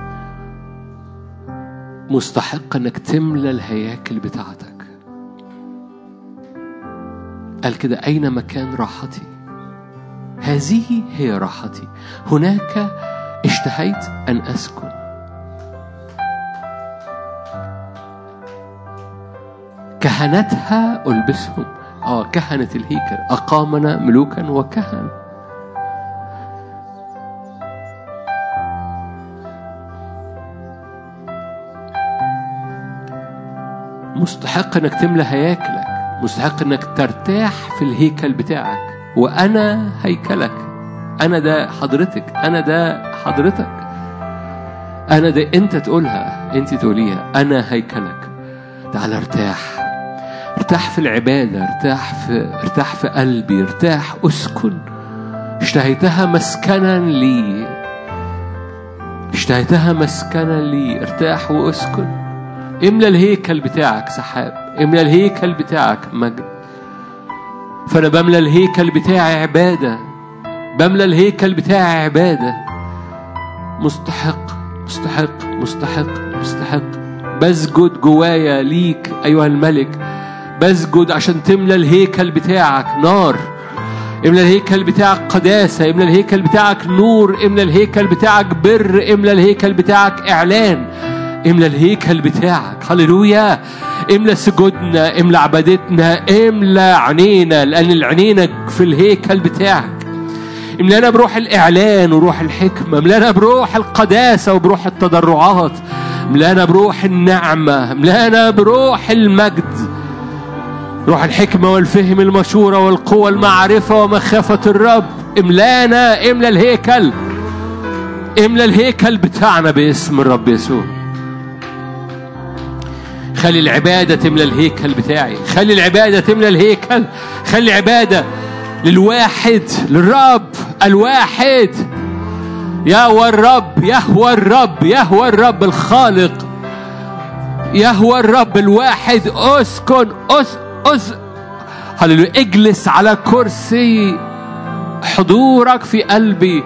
[SPEAKER 1] مستحق انك تملى الهياكل بتاعتك قال كده اين مكان راحتي هذه هي راحتي هناك اشتهيت ان اسكن كهنتها البسهم اه كهنة الهيكل اقامنا ملوكا وكهنه مستحق انك تملى هياكلك مستحق انك ترتاح في الهيكل بتاعك وانا هيكلك انا ده حضرتك انا ده حضرتك انا ده انت تقولها انت تقوليها انا هيكلك تعال ارتاح ارتاح في العبادة ارتاح في ارتاح في قلبي ارتاح اسكن اشتهيتها مسكنا لي اشتهيتها مسكنا لي ارتاح واسكن املى الهيكل بتاعك سحاب املى الهيكل بتاعك مجد فانا بملى الهيكل بتاعي عباده بملى الهيكل بتاعي عباده مستحق مستحق مستحق مستحق بسجد جوايا ليك ايها الملك بسجد عشان تملى الهيكل بتاعك نار املى الهيكل بتاعك قداسة املى الهيكل بتاعك نور املى الهيكل بتاعك بر املى الهيكل بتاعك إعلان املى الهيكل بتاعك هللويا املى سجودنا املى عبادتنا املى عينينا لان العينينا في الهيكل بتاعك املانا بروح الاعلان وروح الحكمه املانا بروح القداسه وبروح التضرعات املانا بروح النعمه املانا بروح المجد روح الحكمه والفهم المشوره والقوه المعرفه ومخافه الرب املانا املى الهيكل املى الهيكل بتاعنا باسم الرب يسوع خلي العبادة تملى الهيكل بتاعي خلي العبادة تملى الهيكل خلي العبادة للواحد للرب الواحد يهوى الرب يهوى الرب يهوى الرب الخالق يهوى الرب الواحد اسكن أس أس هللويا اجلس على كرسي حضورك في قلبي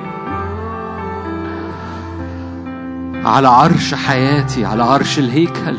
[SPEAKER 1] على عرش حياتي على عرش الهيكل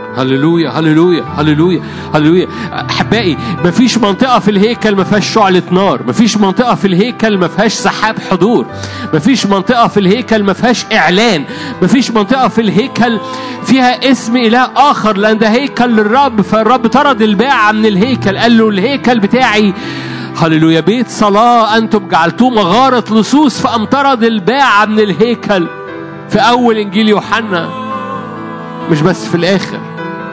[SPEAKER 1] هللويا هللويا هللويا هللويا احبائي مفيش منطقه في الهيكل ما فيهاش شعله نار مفيش منطقه في الهيكل ما فيهاش سحاب حضور مفيش منطقه في الهيكل ما فيهاش اعلان مفيش منطقه في الهيكل فيها اسم اله اخر لان ده هيكل للرب فالرب طرد الباعة من الهيكل قال له الهيكل بتاعي هللويا بيت صلاة أنتم جعلتوه مغارة لصوص فأم طرد الباعة من الهيكل في أول إنجيل يوحنا مش بس في الآخر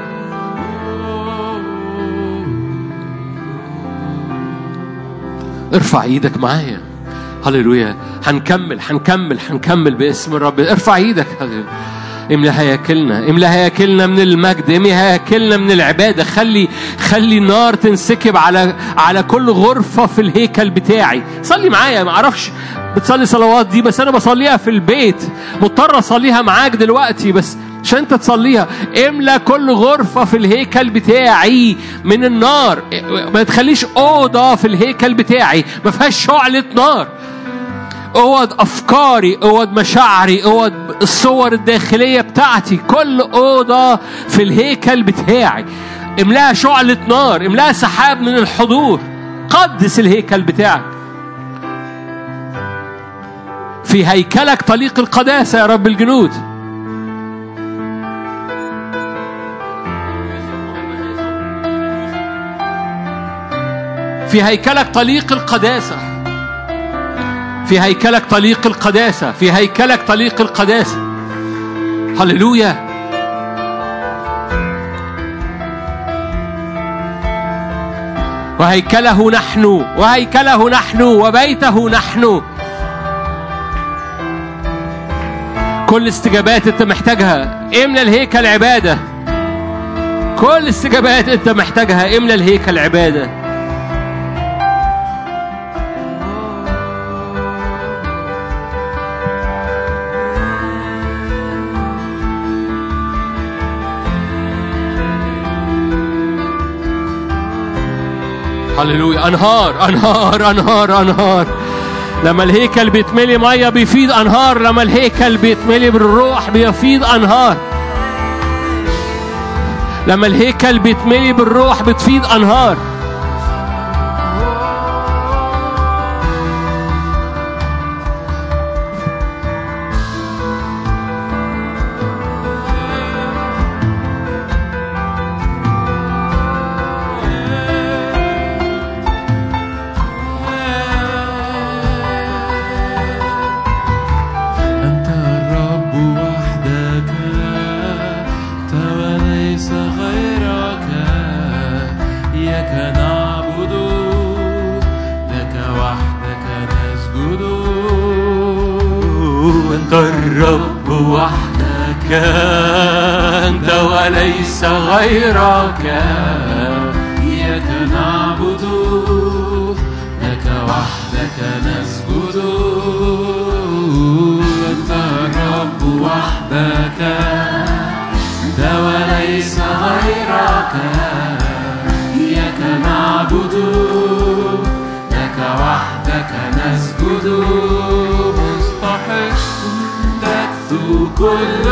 [SPEAKER 1] ارفع ايدك معايا هللويا هنكمل هنكمل هنكمل باسم الرب ارفع ايدك هللويا املى هياكلنا املى هياكلنا من المجد املى هياكلنا من العباده خلي خلي النار تنسكب على على كل غرفه في الهيكل بتاعي صلي معايا ما اعرفش بتصلي صلوات دي بس انا بصليها في البيت مضطر اصليها معاك دلوقتي بس عشان انت تصليها املى كل غرفة في الهيكل بتاعي من النار ما تخليش أوضة في الهيكل بتاعي ما فيهاش شعلة نار اوض افكاري اوض مشاعري اوض الصور الداخليه بتاعتي كل اوضه في الهيكل بتاعي املاها شعله نار املاها سحاب من الحضور قدس الهيكل بتاعك في هيكلك طليق القداسه يا رب الجنود في هيكلك طليق القداسة في هيكلك طليق القداسة في هيكلك طليق القداسة هللويا وهيكله نحن وهيكله نحن وبيته نحن كل استجابات انت محتاجها املى الهيكل عباده كل استجابات انت محتاجها املى الهيكل عباده هللويا انهار انهار انهار انهار لما الهيكل بيتملي ميه بيفيض انهار لما الهيكل بيتملي بالروح بيفيض انهار لما الهيكل بيتملي بالروح بتفيض انهار أنت وليس غيرك إياك نعبد لك وحدك نسجد أنت الرب وحدك أنت وليس غيرك إياك نعبد لك وحدك نسجد مستحق تكثو كل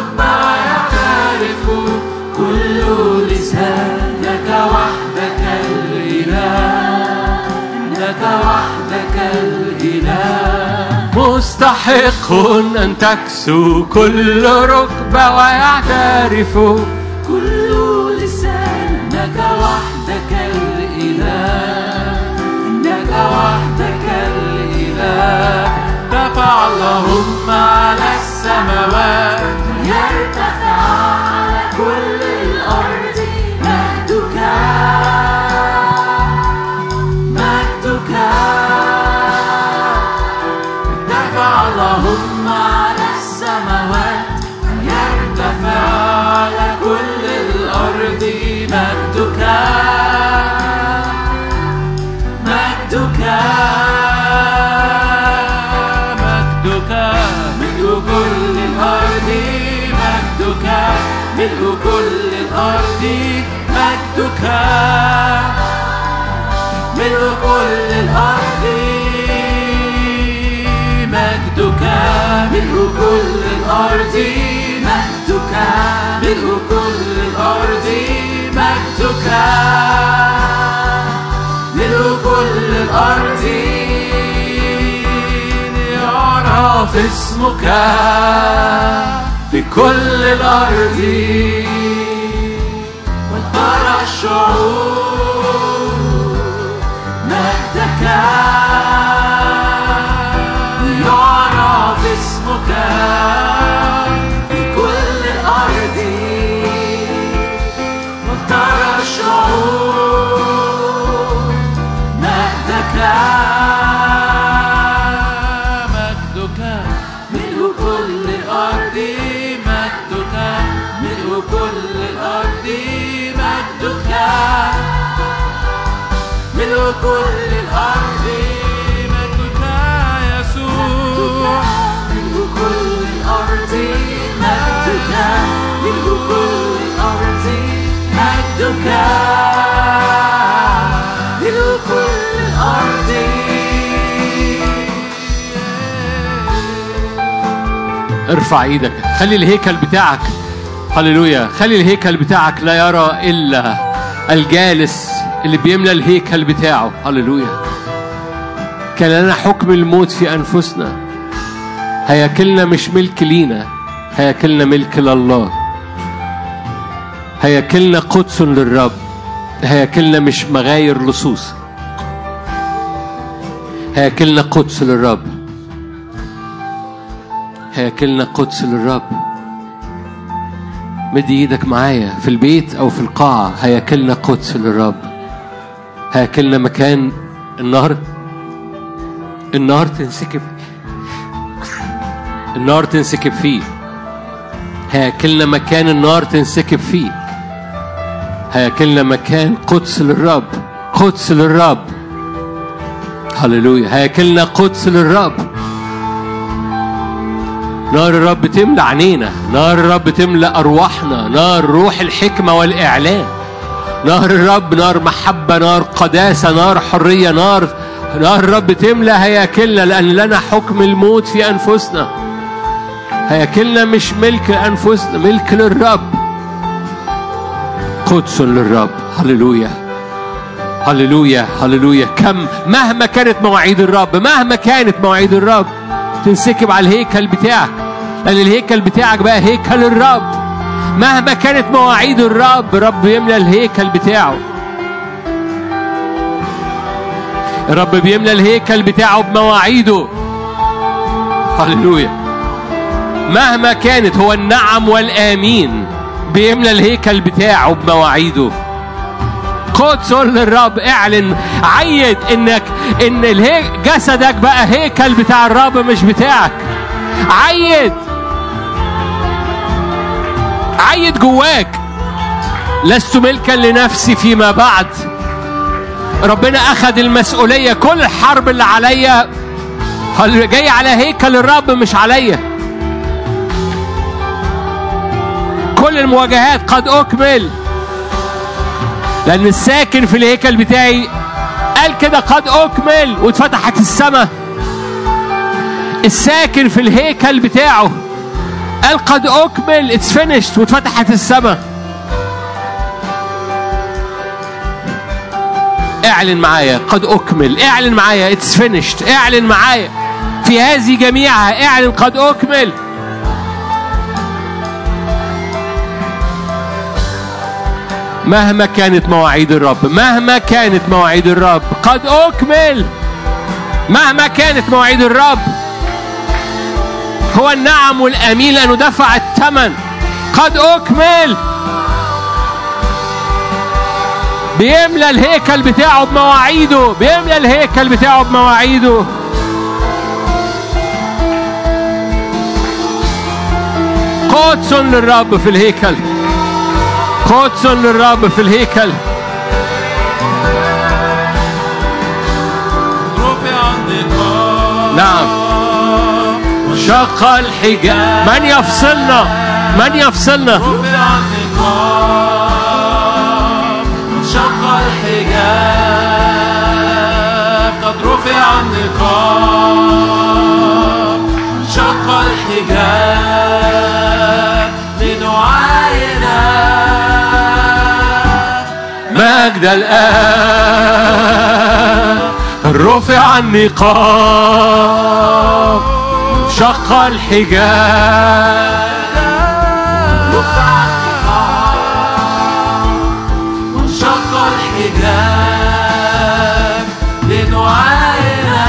[SPEAKER 1] مستحق أن تكسو كل ركبة ويعترف
[SPEAKER 2] كل لسان أنك وحدك الإله أنك وحدك الإله
[SPEAKER 1] رفع اللهم على السماوات
[SPEAKER 2] يرتفع على كل الأرض مجدك ملء كل الأرض مجدك ملء كل الأرض مجدك ملء كل الأرض مجدك مجدك ملء كل الأرض مجدك ملء كل الأرض يعرف اسمك في كل الأرض وترى الشعوب مجدك يعرف اسمك في كل الأرض وترى الشعوب مجدك مجدك ملء كل الأرض مجدك ملء كل الأرض مجدك ملء كل الأرض مجدك يسوع ملء كل الأرض مجدك ملء كل الأرض مجدك ملء كل الأرض
[SPEAKER 1] ارفع ايدك خلي الهيكل بتاعك هللويا خلي الهيكل بتاعك لا يرى الا الجالس اللي بيملى الهيكل بتاعه هللويا كان لنا حكم الموت في انفسنا هياكلنا مش ملك لينا هياكلنا ملك لله هياكلنا قدس للرب هياكلنا مش مغاير لصوص هياكلنا قدس للرب هياكلنا قدس للرب مد ايدك معايا في البيت او في القاعة هياكلنا قدس للرب هياكلنا مكان النار النار تنسكب النار تنسكب فيه هياكلنا مكان النار تنسكب فيه هياكلنا مكان قدس للرب قدس للرب هللويا هياكلنا قدس للرب نار الرب تملى عينينا نار الرب تملى أرواحنا نار روح الحكمة والإعلان نار الرب نار محبة نار قداسة نار حرية نار نار الرب تملى هياكلنا لأن لنا حكم الموت في أنفسنا هياكلنا مش ملك لأنفسنا ملك للرب قدس للرب هللويا هللويا هللويا كم مهما كانت مواعيد الرب مهما كانت مواعيد الرب تنسكب على الهيكل بتاعك لأن الهيكل بتاعك بقى هيكل الرب مهما كانت مواعيد الرب رب يملى الهيكل بتاعه الرب بيملى الهيكل بتاعه بمواعيده هللويا مهما كانت هو النعم والآمين بيملى الهيكل بتاعه بمواعيده قدس للرب اعلن عيد انك ان الهي... جسدك بقى هيكل بتاع الرب مش بتاعك عيد عيد جواك لست ملكا لنفسي فيما بعد ربنا اخذ المسؤوليه كل الحرب اللي عليا جاي على هيكل الرب مش عليا كل المواجهات قد اكمل لأن الساكن في الهيكل بتاعي قال كده قد أكمل واتفتحت السماء الساكن في الهيكل بتاعه قال قد أكمل اتس finished واتفتحت السماء اعلن معايا قد أكمل اعلن معايا اتس finished اعلن معايا في هذه جميعها اعلن قد أكمل مهما كانت مواعيد الرب مهما كانت مواعيد الرب قد أكمل مهما كانت مواعيد الرب هو النعم والأمين لأنه دفع الثمن قد أكمل بيملى الهيكل بتاعه بمواعيده بيملى الهيكل بتاعه بمواعيده قدس للرب في الهيكل قدس للرب في الهيكل
[SPEAKER 2] رفع النقاب
[SPEAKER 1] نعم شق الحجاب من يفصلنا من يفصلنا
[SPEAKER 2] رفع النقاب شق الحجاب قد رفع النقاب شق الحجاب من
[SPEAKER 1] مجد الآب رفع النقاب شق الحجاب
[SPEAKER 2] وانشق الحجاب لدعائنا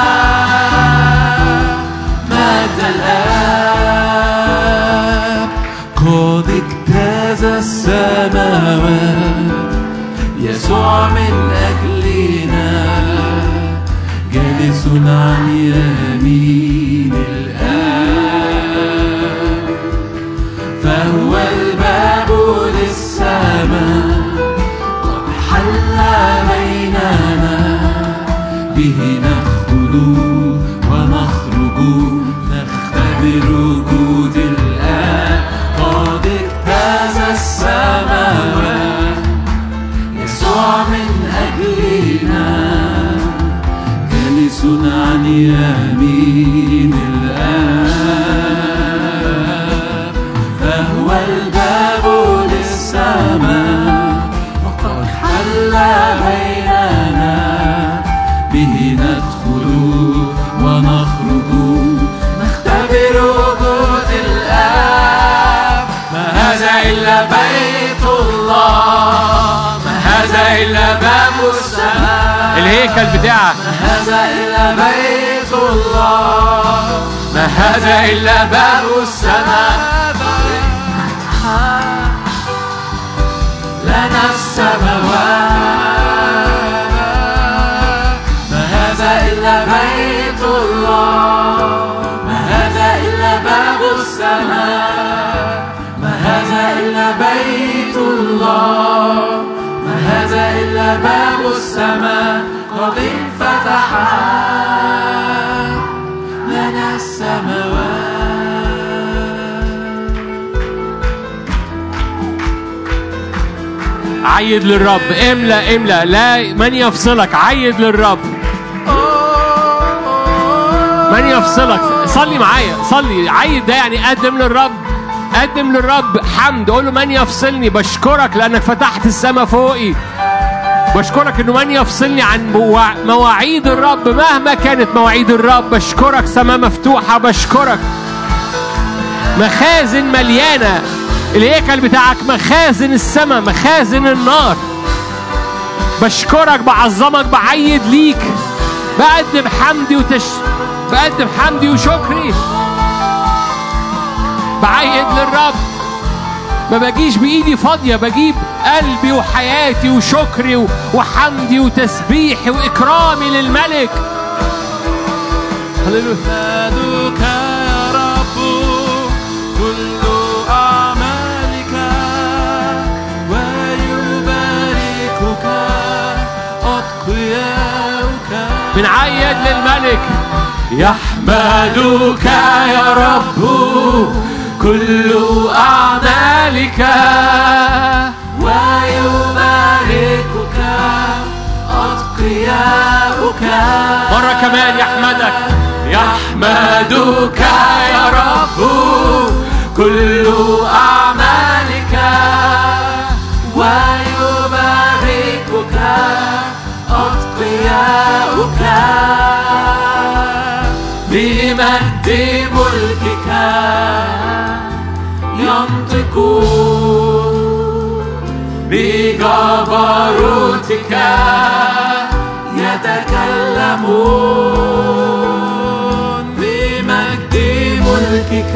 [SPEAKER 2] مجد الآب قد اجتاز السماوات يسوع من أجلنا جالس عن يمين الآب فهو الباب للسماء قد حل بيننا به ندخل ونخرج نختبر وجود الآب قد اجتاز السماوات يسوع من أجلنا جالس عن يمين الآب فهو الباب للسماء وقد حل بيننا به ندخل ونخرج نختبر وجود الآب ما هذا إلا بيت الله ما هذا إلا باب السماء
[SPEAKER 1] الهيكل بتاعك
[SPEAKER 2] ما هذا إلا بيت الله ما هذا إلا باب السماء لنا السماوات ما هذا إلا بيت الله ما هذا إلا باب السماء ما هذا إلا بيت الله ما هذا إلا باب السماء قد انفتح لنا السماوات
[SPEAKER 1] عيد للرب املا املا لا من يفصلك عيد للرب من يفصلك صلي معايا صلي عيد ده يعني قدم للرب قدم للرب حمد قول له من يفصلني بشكرك لانك فتحت السماء فوقي بشكرك انه من يفصلني عن موا- مواعيد الرب مهما كانت مواعيد الرب بشكرك سماء مفتوحه بشكرك مخازن مليانه الهيكل بتاعك مخازن السماء مخازن النار بشكرك بعظمك بعيد ليك بقدم حمدي وتش بقدم حمدي وشكري بعيد للرب ما بجيش بايدي فاضيه بجيب قلبي وحياتي وشكري و- وحمدي وتسبيحي واكرامي للملك هللويا
[SPEAKER 2] يحمدك يا رب كل أعمالك ويباركك أتقياؤك
[SPEAKER 1] بنعيد للملك
[SPEAKER 2] يحمدك يا رب كل أعمالك ويباركك أتقياؤك
[SPEAKER 1] مرة كمان يحمدك
[SPEAKER 2] يحمدك يا رب كل أعمالك ويباركك أتقياؤك بمجد ملكك ينطقون بجبروتك يتكلمون بمجد ملكك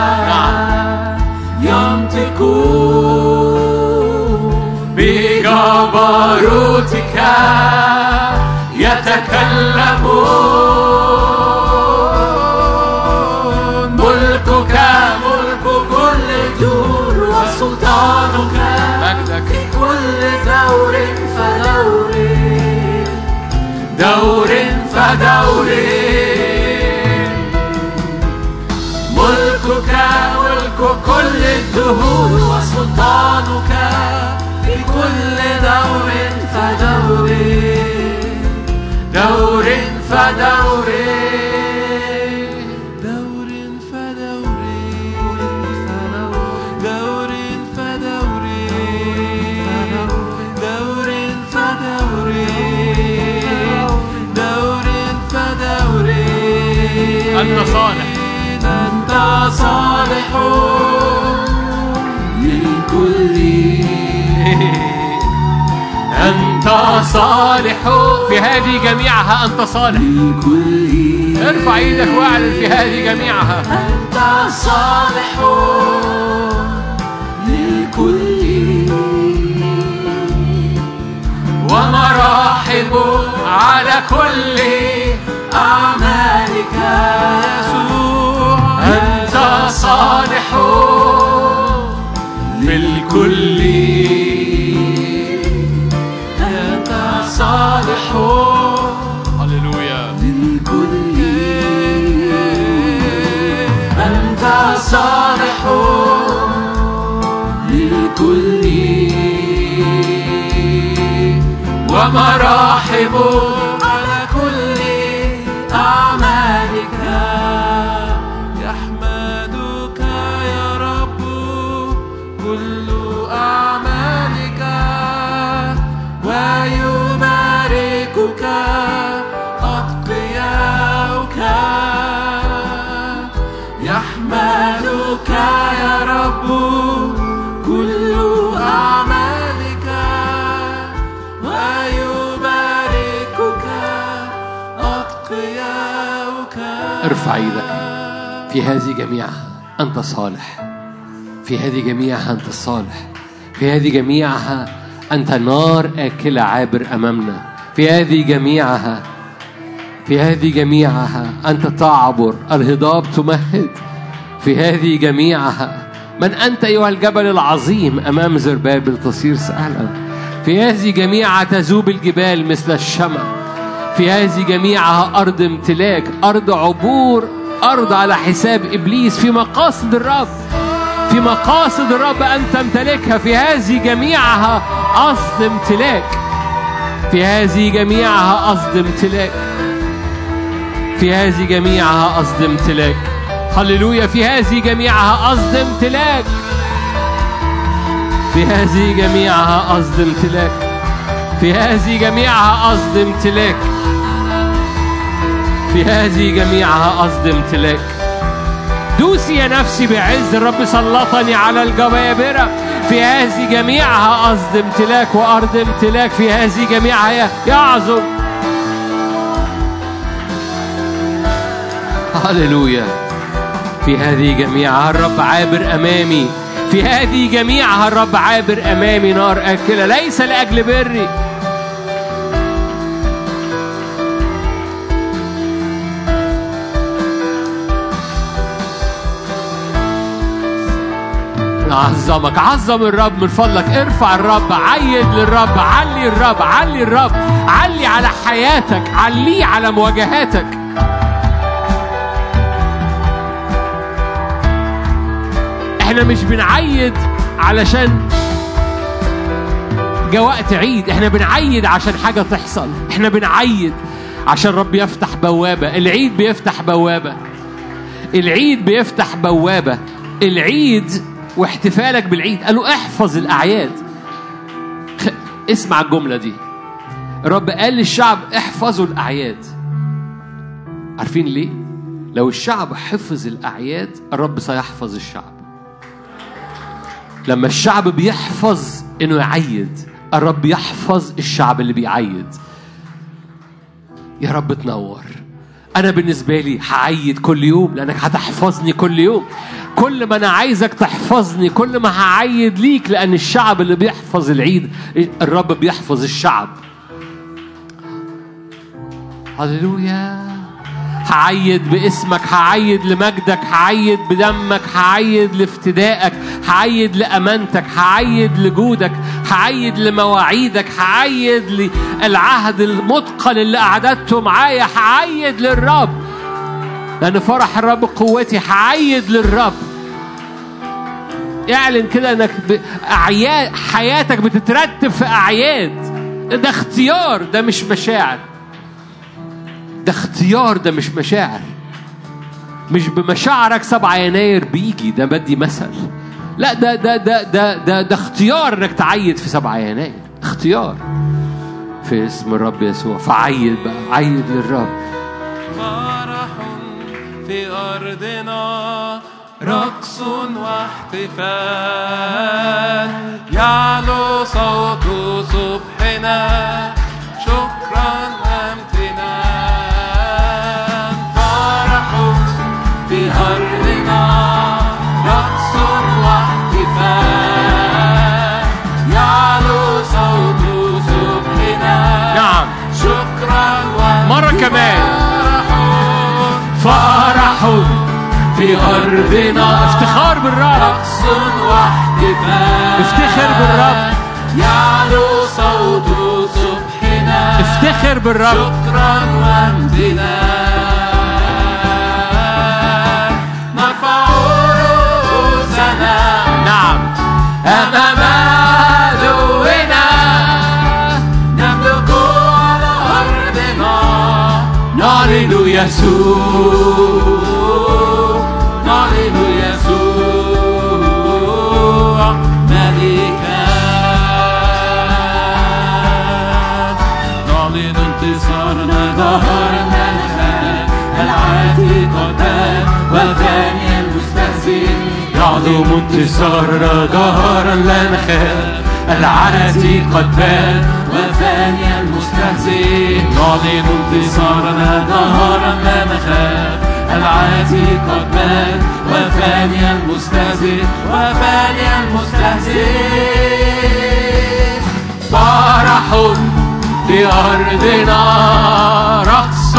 [SPEAKER 2] ينطقون بجبروتك يتكلمون ملكك ملك كل دور وسلطانك
[SPEAKER 1] مجدك
[SPEAKER 2] في كل دور فدور دور فدور ملكك ملك كل الدهور وسلطانك في كل دور فدور دور فدور دور فدور دور فدور دور
[SPEAKER 1] أنت صالح
[SPEAKER 2] أنت صالح للكل
[SPEAKER 1] أنت صالح في هذه جميعها أنت صالح
[SPEAKER 2] للكل
[SPEAKER 1] ارفع ايدك واعلن في هذه جميعها
[SPEAKER 2] أنت صالح للكل ومراحب على كل أعمالك يسوع أنت صالح للكل أنت صالح
[SPEAKER 1] هللويا
[SPEAKER 2] للكل أنت صالح للكل ومراحب على كل أعمالك يحمدك يا رب كل أعمالك ويباركك أتقياؤك يحمدك يا رب كل أعمالك ويباركك أتقياؤك
[SPEAKER 1] ارفع ايدك في هذه جميعها أنت صالح في هذه جميعها أنت صالح في هذه جميعها أنت نار آكلة عابر أمامنا في هذه جميعها في هذه جميعها أنت تعبر الهضاب تمهد في هذه جميعها من أنت أيها الجبل العظيم أمام زربابل تصير سهلا في هذه جميعها تذوب الجبال مثل الشمع في هذه جميعها أرض امتلاك أرض عبور أرض على حساب إبليس في مقاصد الرب في مقاصد الرب أن تمتلكها في هذه جميعها قصد امتلاك في هذه جميعها قصد امتلاك في هذه جميعها قصد امتلاك هللويا في هذه جميعها قصد امتلاك في هذه جميعها قصد امتلاك في هذه جميعها قصد امتلاك في هذه جميعها قصد امتلاك دوسي يا نفسي بعز الرب سلطني على الجبابرة في هذه جميعها قصد امتلاك وأرض امتلاك في هذه جميعها يعظم هللويا في هذه جميعها الرب عابر أمامي في هذه جميعها الرب عابر أمامي نار آكلة ليس لأجل بري أعظمك عظم الرب من فضلك ارفع الرب عيد للرب علي الرب علي الرب علي على حياتك عليه على مواجهاتك احنا مش بنعيد علشان جاء وقت عيد احنا بنعيد عشان حاجة تحصل احنا بنعيد عشان رب يفتح بوابة العيد بيفتح بوابة العيد بيفتح بوابة العيد واحتفالك بالعيد قالوا احفظ الأعياد خ- اسمع الجملة دي الرب قال للشعب احفظوا الأعياد عارفين ليه؟ لو الشعب حفظ الأعياد الرب سيحفظ الشعب لما الشعب بيحفظ انه يعيد الرب يحفظ الشعب اللي بيعيد يا رب تنور انا بالنسبه لي هعيد كل يوم لانك هتحفظني كل يوم كل ما انا عايزك تحفظني كل ما هعيد ليك لان الشعب اللي بيحفظ العيد الرب بيحفظ الشعب هللويا هعيد باسمك هعيد لمجدك هعيد بدمك هعيد لافتدائك هعيد لأمانتك هعيد لجودك هعيد لمواعيدك هعيد للعهد المتقن اللي أعددته معايا هعيد للرب لأن فرح الرب قوتي هعيد للرب اعلن كده انك ب... اعياد حياتك بتترتب في اعياد ده اختيار ده مش مشاعر ده اختيار ده مش مشاعر مش بمشاعرك 7 يناير بيجي ده بدي مثل لا ده ده ده ده ده, ده اختيار انك تعيد في 7 يناير اختيار في اسم الرب يسوع فعيد بقى عيد للرب
[SPEAKER 2] فرح
[SPEAKER 3] في أرضنا رقص واحتفال يعلو صوت صبحنا شكرا وامتنان فرح في أرضنا رقص واحتفال يعلو صوت صبحنا
[SPEAKER 1] نعم
[SPEAKER 3] شكرا
[SPEAKER 1] مرة كمان.
[SPEAKER 3] فرح في أرضنا
[SPEAKER 1] افتخار بالرب
[SPEAKER 3] رقص واحتفال
[SPEAKER 1] افتخر بالرب.
[SPEAKER 3] يعلو صوت صبحنا
[SPEAKER 1] افتخر بالرب
[SPEAKER 3] شكرا وامتنان نرفع رؤوسنا
[SPEAKER 1] نعم
[SPEAKER 3] أمام عدونا نملك على أرضنا نعلن يسوع نعلن يسوع ملكا نعلن انتصارنا ظهرنا الآن العاتي قد بان وثاني المستهزئ يعظم انتصارنا ظهرا لا نخاف العنتي قد بان وثاني المستهزئ نعلن انتصارنا ظهرا لا نخاف العاتي قد بان وثاني المستهزئ وثاني المستهزئ فرح في أرضنا رقص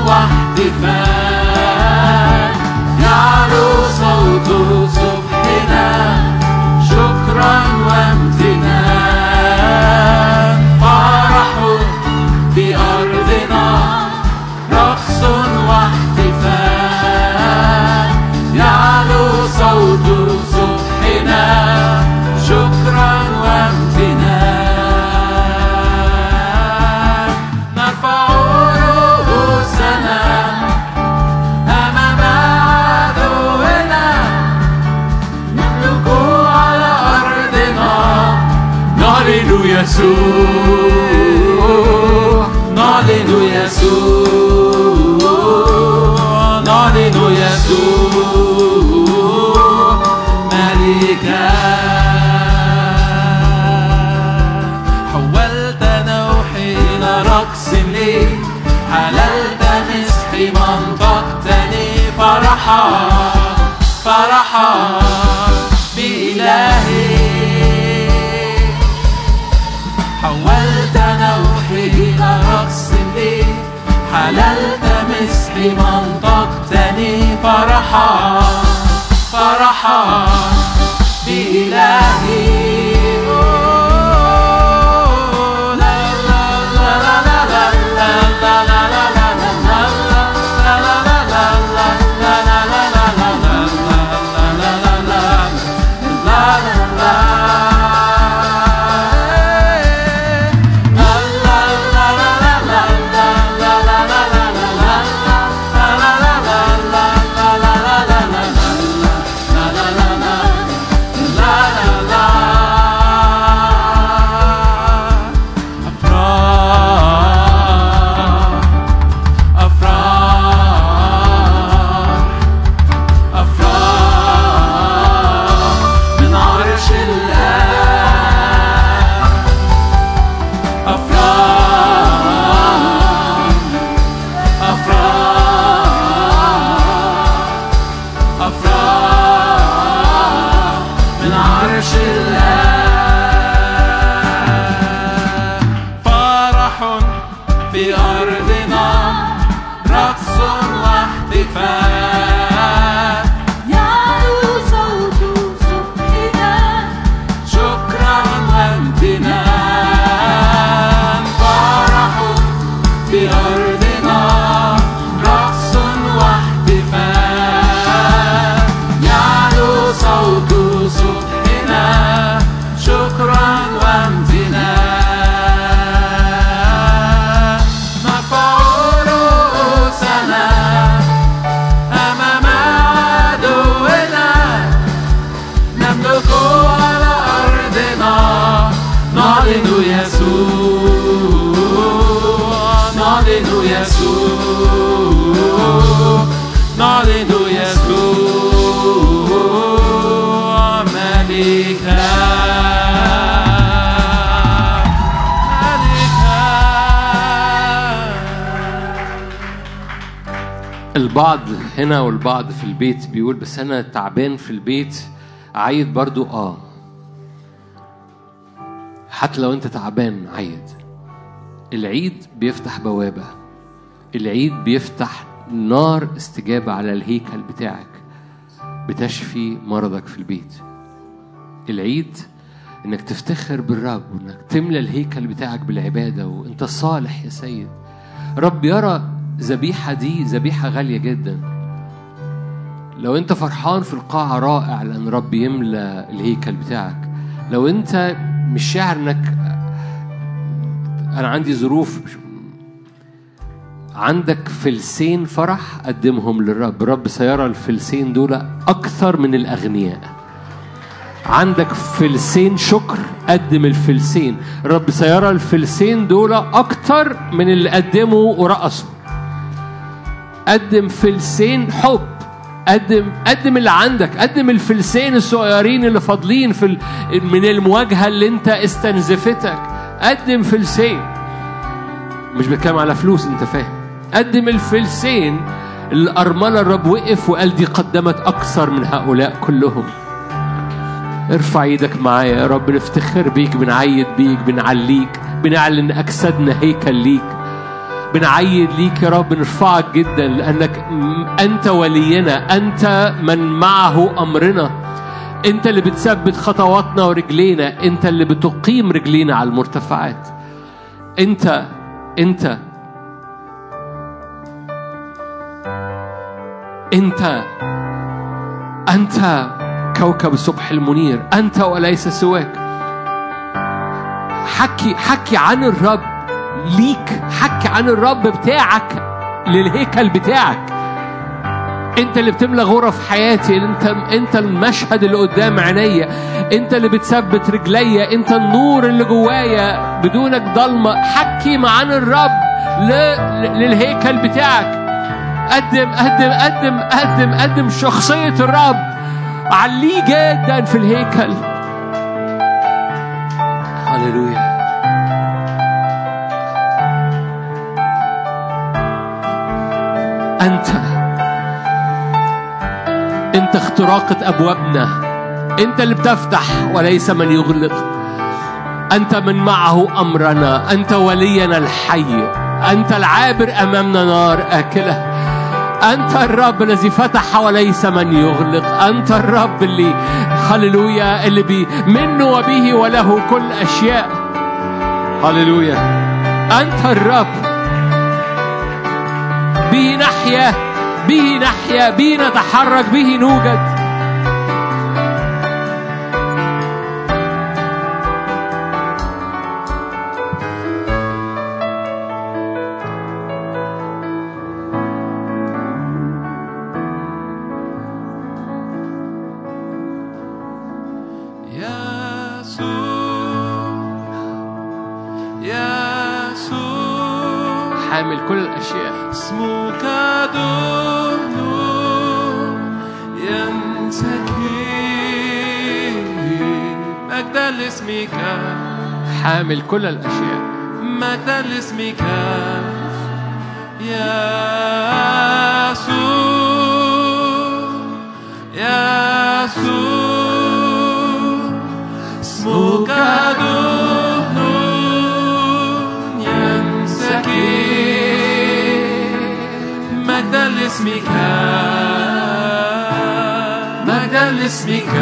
[SPEAKER 3] واحتفال يعلو صوت صبحنا شكرا وامتنان فرح في أرضنا رقص واحتفال يعلو صوت صبحنا شكرا وامتنان نرفع رؤوسنا أمام عدونا نملك على أرضنا نعلن يسوع نعلن يسوع نعلن يسوع ملكا حولت نوحي إلى رقص لي حللت مسحي منطقتني فرحا فرحا بإلهي حولت نوحي إلى رقص لي حللت مسحي منطقتني فرحا فرحا بإلهي لا لا لا لا لا لا لا لا لا أفراح أفراح أفراح من عرش الآب أفراح أفراح أفراح من عرش الآب فرح في أرضنا رقص واحتفال
[SPEAKER 4] يعلو صوت صبحنا
[SPEAKER 3] شكرا وامتنان فرح في أرضنا رقص واحتفال يعلو صوت صبحنا شكرا وامتنان نرفع رؤوسنا أمام عدونا نملك على أرضنا نعلن يسوع نعلن يسوع نعلن
[SPEAKER 1] البعض هنا والبعض في البيت بيقول بس انا تعبان في البيت عيد برضو اه حتى لو انت تعبان عيد العيد بيفتح بوابة العيد بيفتح نار استجابة على الهيكل بتاعك بتشفي مرضك في البيت العيد انك تفتخر بالرب وانك تملى الهيكل بتاعك بالعبادة وانت صالح يا سيد رب يرى ذبيحة دي ذبيحة غالية جدا لو انت فرحان في القاعة رائع لأن رب يملى الهيكل بتاعك لو انت مش شاعر انك انا عندي ظروف مش- عندك فلسين فرح قدمهم للرب الرب سيرى الفلسين دول اكثر من الاغنياء عندك فلسين شكر قدم الفلسين الرب سيرى الفلسين دول اكتر من اللي قدموا ورقصوا قدم فلسين حب قدم قدم اللي عندك قدم الفلسين الصغيرين اللي فاضلين في ال- من المواجهه اللي انت استنزفتك قدم فلسين مش بتكلم على فلوس انت فاهم قدم الفلسين الأرملة الرب وقف وقال دي قدمت أكثر من هؤلاء كلهم ارفع ايدك معايا يا رب نفتخر بيك بنعيد بيك بنعليك بنعلن أجسادنا هيكل ليك بنعيد ليك يا رب نرفعك جدا لأنك م- أنت ولينا أنت من معه أمرنا أنت اللي بتثبت خطواتنا ورجلينا أنت اللي بتقيم رجلينا على المرتفعات أنت أنت أنت أنت كوكب الصبح المنير أنت وليس سواك حكي حكي عن الرب ليك حكي عن الرب بتاعك للهيكل بتاعك انت اللي بتملى غرف حياتي انت انت المشهد اللي قدام عينيا انت اللي بتثبت رجليا انت النور اللي جوايا بدونك ضلمه حكي عن الرب ل... ل- للهيكل بتاعك قدم قدم قدم قدم قدم شخصيه الرب عليه جدا في الهيكل هللويا انت انت اختراقة ابوابنا انت اللي بتفتح وليس من يغلق انت من معه امرنا انت ولينا الحي انت العابر امامنا نار اكله انت الرب الذي فتح وليس من يغلق انت الرب اللي هللويا اللي بي منه وبه وله كل اشياء هللويا انت الرب به نحيا به نحيا به نتحرك به نوجد
[SPEAKER 2] يسوع يسوع
[SPEAKER 1] حامل كل الاشياء
[SPEAKER 2] اسمك دهن ينسكب مجدا لاسمك
[SPEAKER 1] حامل كل الاشياء
[SPEAKER 2] مجدا لاسمك يسوع يسوع اسمك دهن ينسكب مجدا لاسمك مجدا لاسمك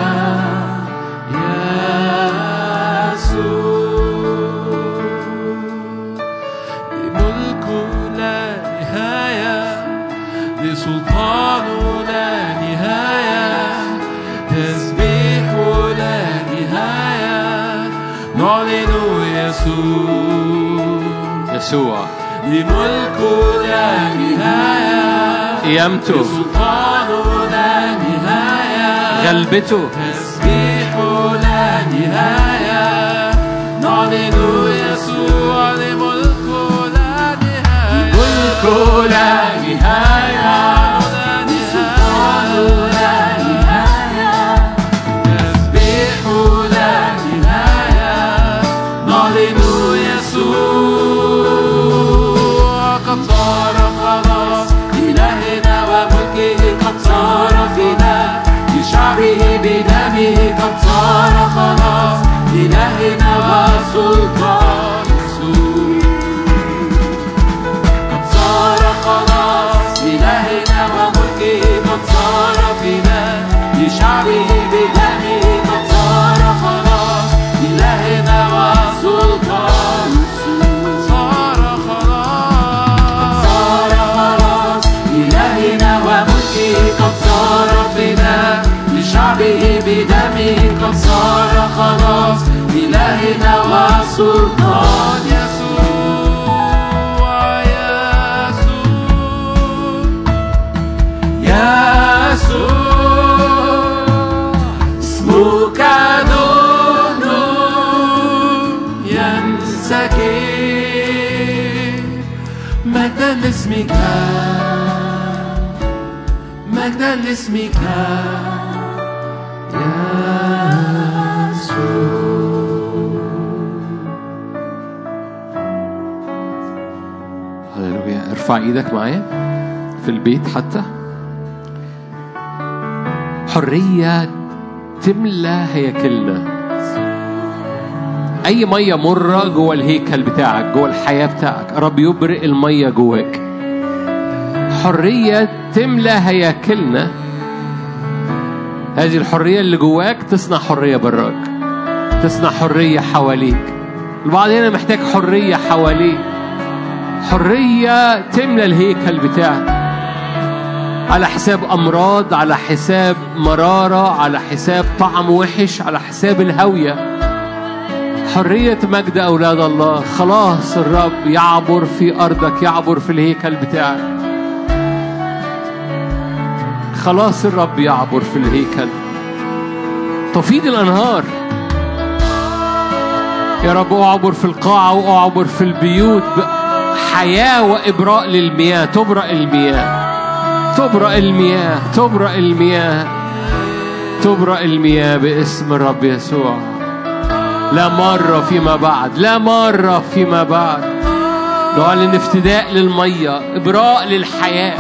[SPEAKER 2] يسوع ملك لا نهاية لسلطان لا نهاية تسبيح لا نهاية نعلن يسوع
[SPEAKER 1] يسوع
[SPEAKER 2] لملك لا نهاية
[SPEAKER 1] قيامته
[SPEAKER 2] سلطان لا نهاية
[SPEAKER 1] غلبته
[SPEAKER 2] تسبيح لا نهاية نعلن يسوع لملك لا نهاية ملك لا نهاية سلطان لا نهاية تسبيح لا نهاية نعلن يسوع قد صار خلاص إله وسلطان يسوع قد صار خلاص إلهنا وملكه قد صار فينا لشعبه بدمه قد صار خلاص إلهنا وسلطان صار خلاص صار خلاص إلهنا وملكه قد صار فينا لشعبه بدمه قد صار خلاص إلهنا وسلطان يسوع يسوع يسوع اسمك نور ينسكب مجدا لاسمك مجدا لاسمك
[SPEAKER 1] هللويا ارفع ايدك معايا في البيت حتى حرية تملى هياكلنا أي مية مرة جوه الهيكل بتاعك جوه الحياة بتاعك رب يبرق المية جواك حرية تملى هياكلنا هذه الحرية اللي جواك تصنع حرية براك تصنع حرية حواليك البعض هنا محتاج حرية حواليه حرية تملى الهيكل بتاعك على حساب أمراض على حساب مرارة على حساب طعم وحش على حساب الهوية حرية مجد أولاد الله خلاص الرب يعبر في أرضك يعبر في الهيكل بتاعك خلاص الرب يعبر في الهيكل تفيض الأنهار يا رب أعبر في القاعة وأعبر في البيوت حياة وإبراء للمياه تبرأ المياه تبرأ المياه تبرأ المياه تبرأ المياه باسم الرب يسوع لا مرة فيما بعد لا مرة فيما بعد نعلن افتداء للمية إبراء للحياة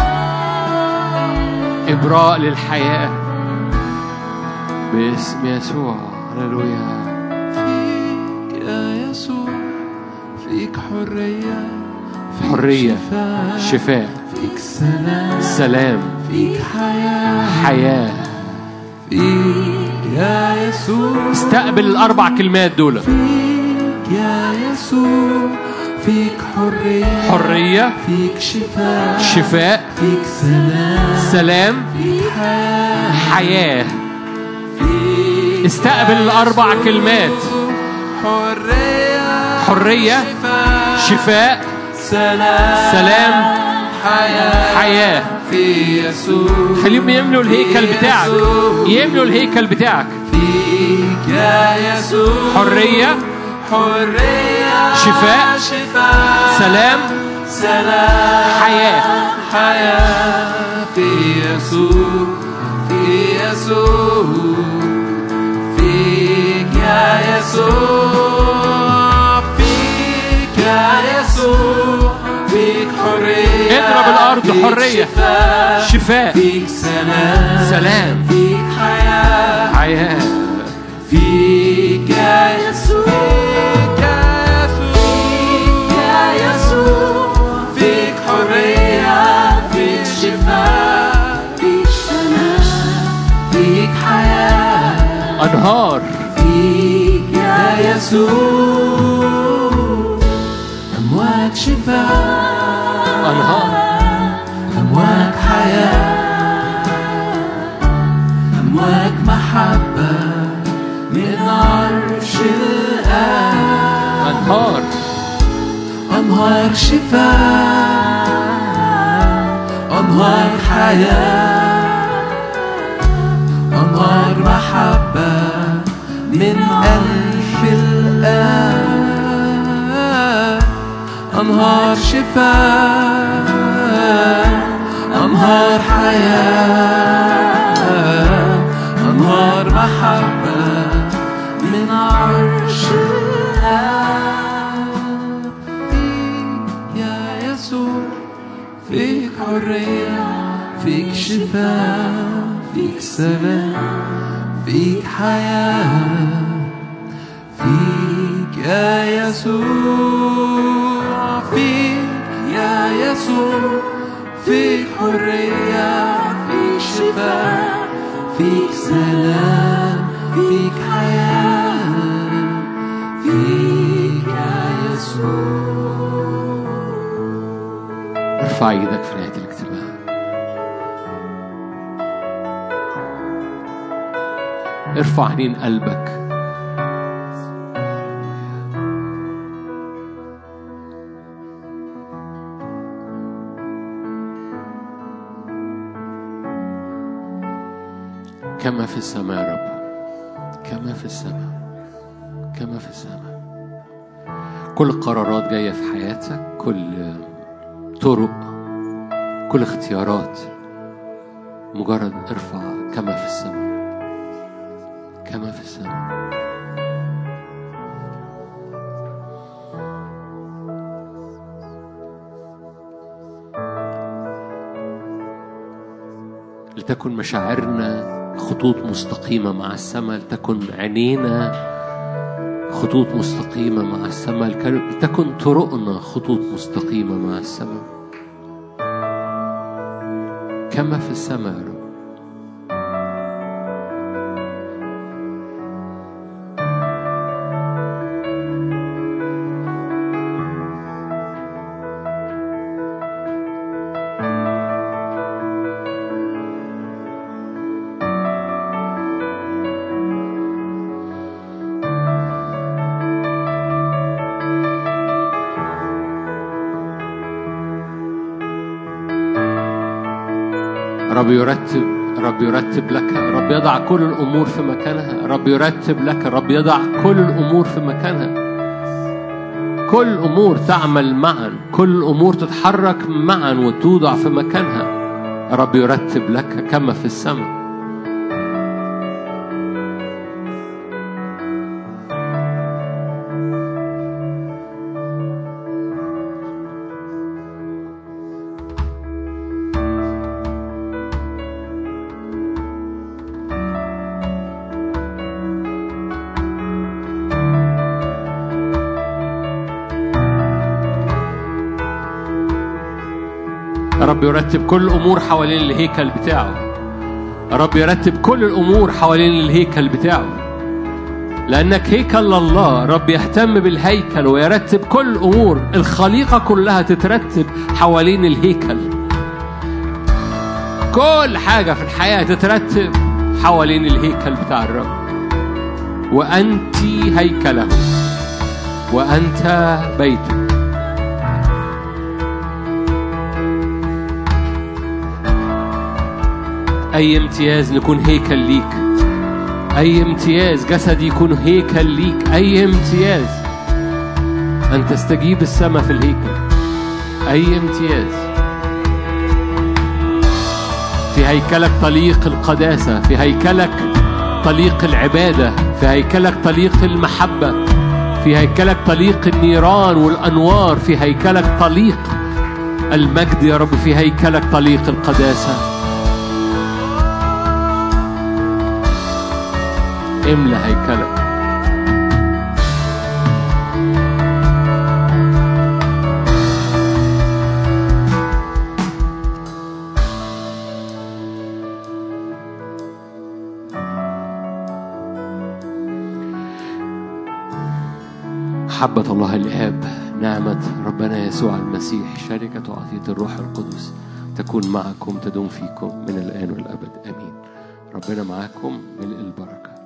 [SPEAKER 1] إبراء للحياة باسم يسوع هللويا
[SPEAKER 2] يا يسوع فيك حرية
[SPEAKER 1] حرية
[SPEAKER 2] شفاء
[SPEAKER 1] شفاء
[SPEAKER 2] فيك سلام
[SPEAKER 1] سلام
[SPEAKER 2] فيك حياة
[SPEAKER 1] حياة
[SPEAKER 2] فيك يا يسوع
[SPEAKER 1] استقبل الأربع كلمات دول
[SPEAKER 2] فيك يا يسوع فيك حرية
[SPEAKER 1] حرية
[SPEAKER 2] فيك شفاء
[SPEAKER 1] شفاء
[SPEAKER 2] فيك سلام
[SPEAKER 1] سلام
[SPEAKER 2] فيك حياة
[SPEAKER 1] حياة
[SPEAKER 2] فيك
[SPEAKER 1] استقبل الأربع كلمات
[SPEAKER 2] حرية
[SPEAKER 1] حرية
[SPEAKER 2] شفاء
[SPEAKER 1] شفاء
[SPEAKER 2] سلام
[SPEAKER 1] سلام
[SPEAKER 2] حياة
[SPEAKER 1] حياة
[SPEAKER 2] في يسوع
[SPEAKER 1] خليهم يملوا الهيكل بتاعك يملوا الهيكل بتاعك
[SPEAKER 2] فيك يا يسوع
[SPEAKER 1] حرية
[SPEAKER 2] حرية
[SPEAKER 1] شفاء
[SPEAKER 2] شفاء
[SPEAKER 1] سلام
[SPEAKER 2] سلام
[SPEAKER 1] حياة
[SPEAKER 2] حياة في يسوع في يسوع فيك يا يسوع فيك يا يسوع فيك حرية
[SPEAKER 1] اضرب الأرض
[SPEAKER 2] فيك
[SPEAKER 1] حرية.
[SPEAKER 2] شفاء
[SPEAKER 1] شفاء
[SPEAKER 2] فيك سلام
[SPEAKER 1] سلام
[SPEAKER 2] فيك حياة
[SPEAKER 1] حياة
[SPEAKER 2] فيك يا يسوع فيك يا يسوع فيك حرية فيك شفاء فيك سلام فيك حياة
[SPEAKER 1] أنهار
[SPEAKER 2] فيك يا يسوع أمواج شفاء
[SPEAKER 1] أنهار
[SPEAKER 2] أمواج حياة أمواج محبة من عرش الآب
[SPEAKER 1] أنهار
[SPEAKER 2] أنهار شفاء أنهار حياة أنهار محبة من قلب الآب أنهار شفاء أنهار حياة أنهار محبة من عرش الآب فيك يا يسوع فيك حرية فيك شفاء فيك سلام فيك حياة فيك يا يسوع فيك يا يسوع فيك حرية فيك شفاء فيك سلام فيك حياة فيك يا يسوع
[SPEAKER 1] ارفع ايدك في نهاية الاجتماع ارفع عينين قلبك كما في السماء يا رب كما في السماء كما في السماء كل قرارات جاية في حياتك كل طرق كل اختيارات مجرد ارفع كما في السماء كما في السماء لتكن مشاعرنا خطوط مستقيمة مع السماء لتكن عينينا خطوط مستقيمة مع السماء لتكن طرقنا خطوط مستقيمة مع السماء كما في السماء يا رب رب يرتب رب يرتب لك رب يضع كل الأمور في مكانها رب يرتب لك رب يضع كل الأمور في مكانها كل الأمور تعمل معا كل الأمور تتحرك معا وتوضع في مكانها رب يرتب لك كما في السماء رب يرتب كل الأمور حوالين الهيكل بتاعه رب يرتب كل الأمور حوالين الهيكل بتاعه لأنك هيكل لله رب يهتم بالهيكل ويرتب كل الأمور الخليقة كلها تترتب حوالين الهيكل كل حاجة في الحياة تترتب حوالين الهيكل بتاع الرب وأنت هيكله وأنت بيته أي امتياز نكون هيكل ليك أي امتياز جسدي يكون هيكل ليك أي امتياز أن تستجيب السماء في الهيكل أي امتياز في هيكلك طليق القداسة في هيكلك طليق العبادة في هيكلك طليق المحبة في هيكلك طليق النيران والأنوار في هيكلك طليق المجد يا رب في هيكلك طليق القداسه املى هيكلك محبة الله الآب نعمة ربنا يسوع المسيح شركة وعطية الروح القدس تكون معكم تدوم فيكم من الآن والأبد آمين ربنا معاكم ملء البركة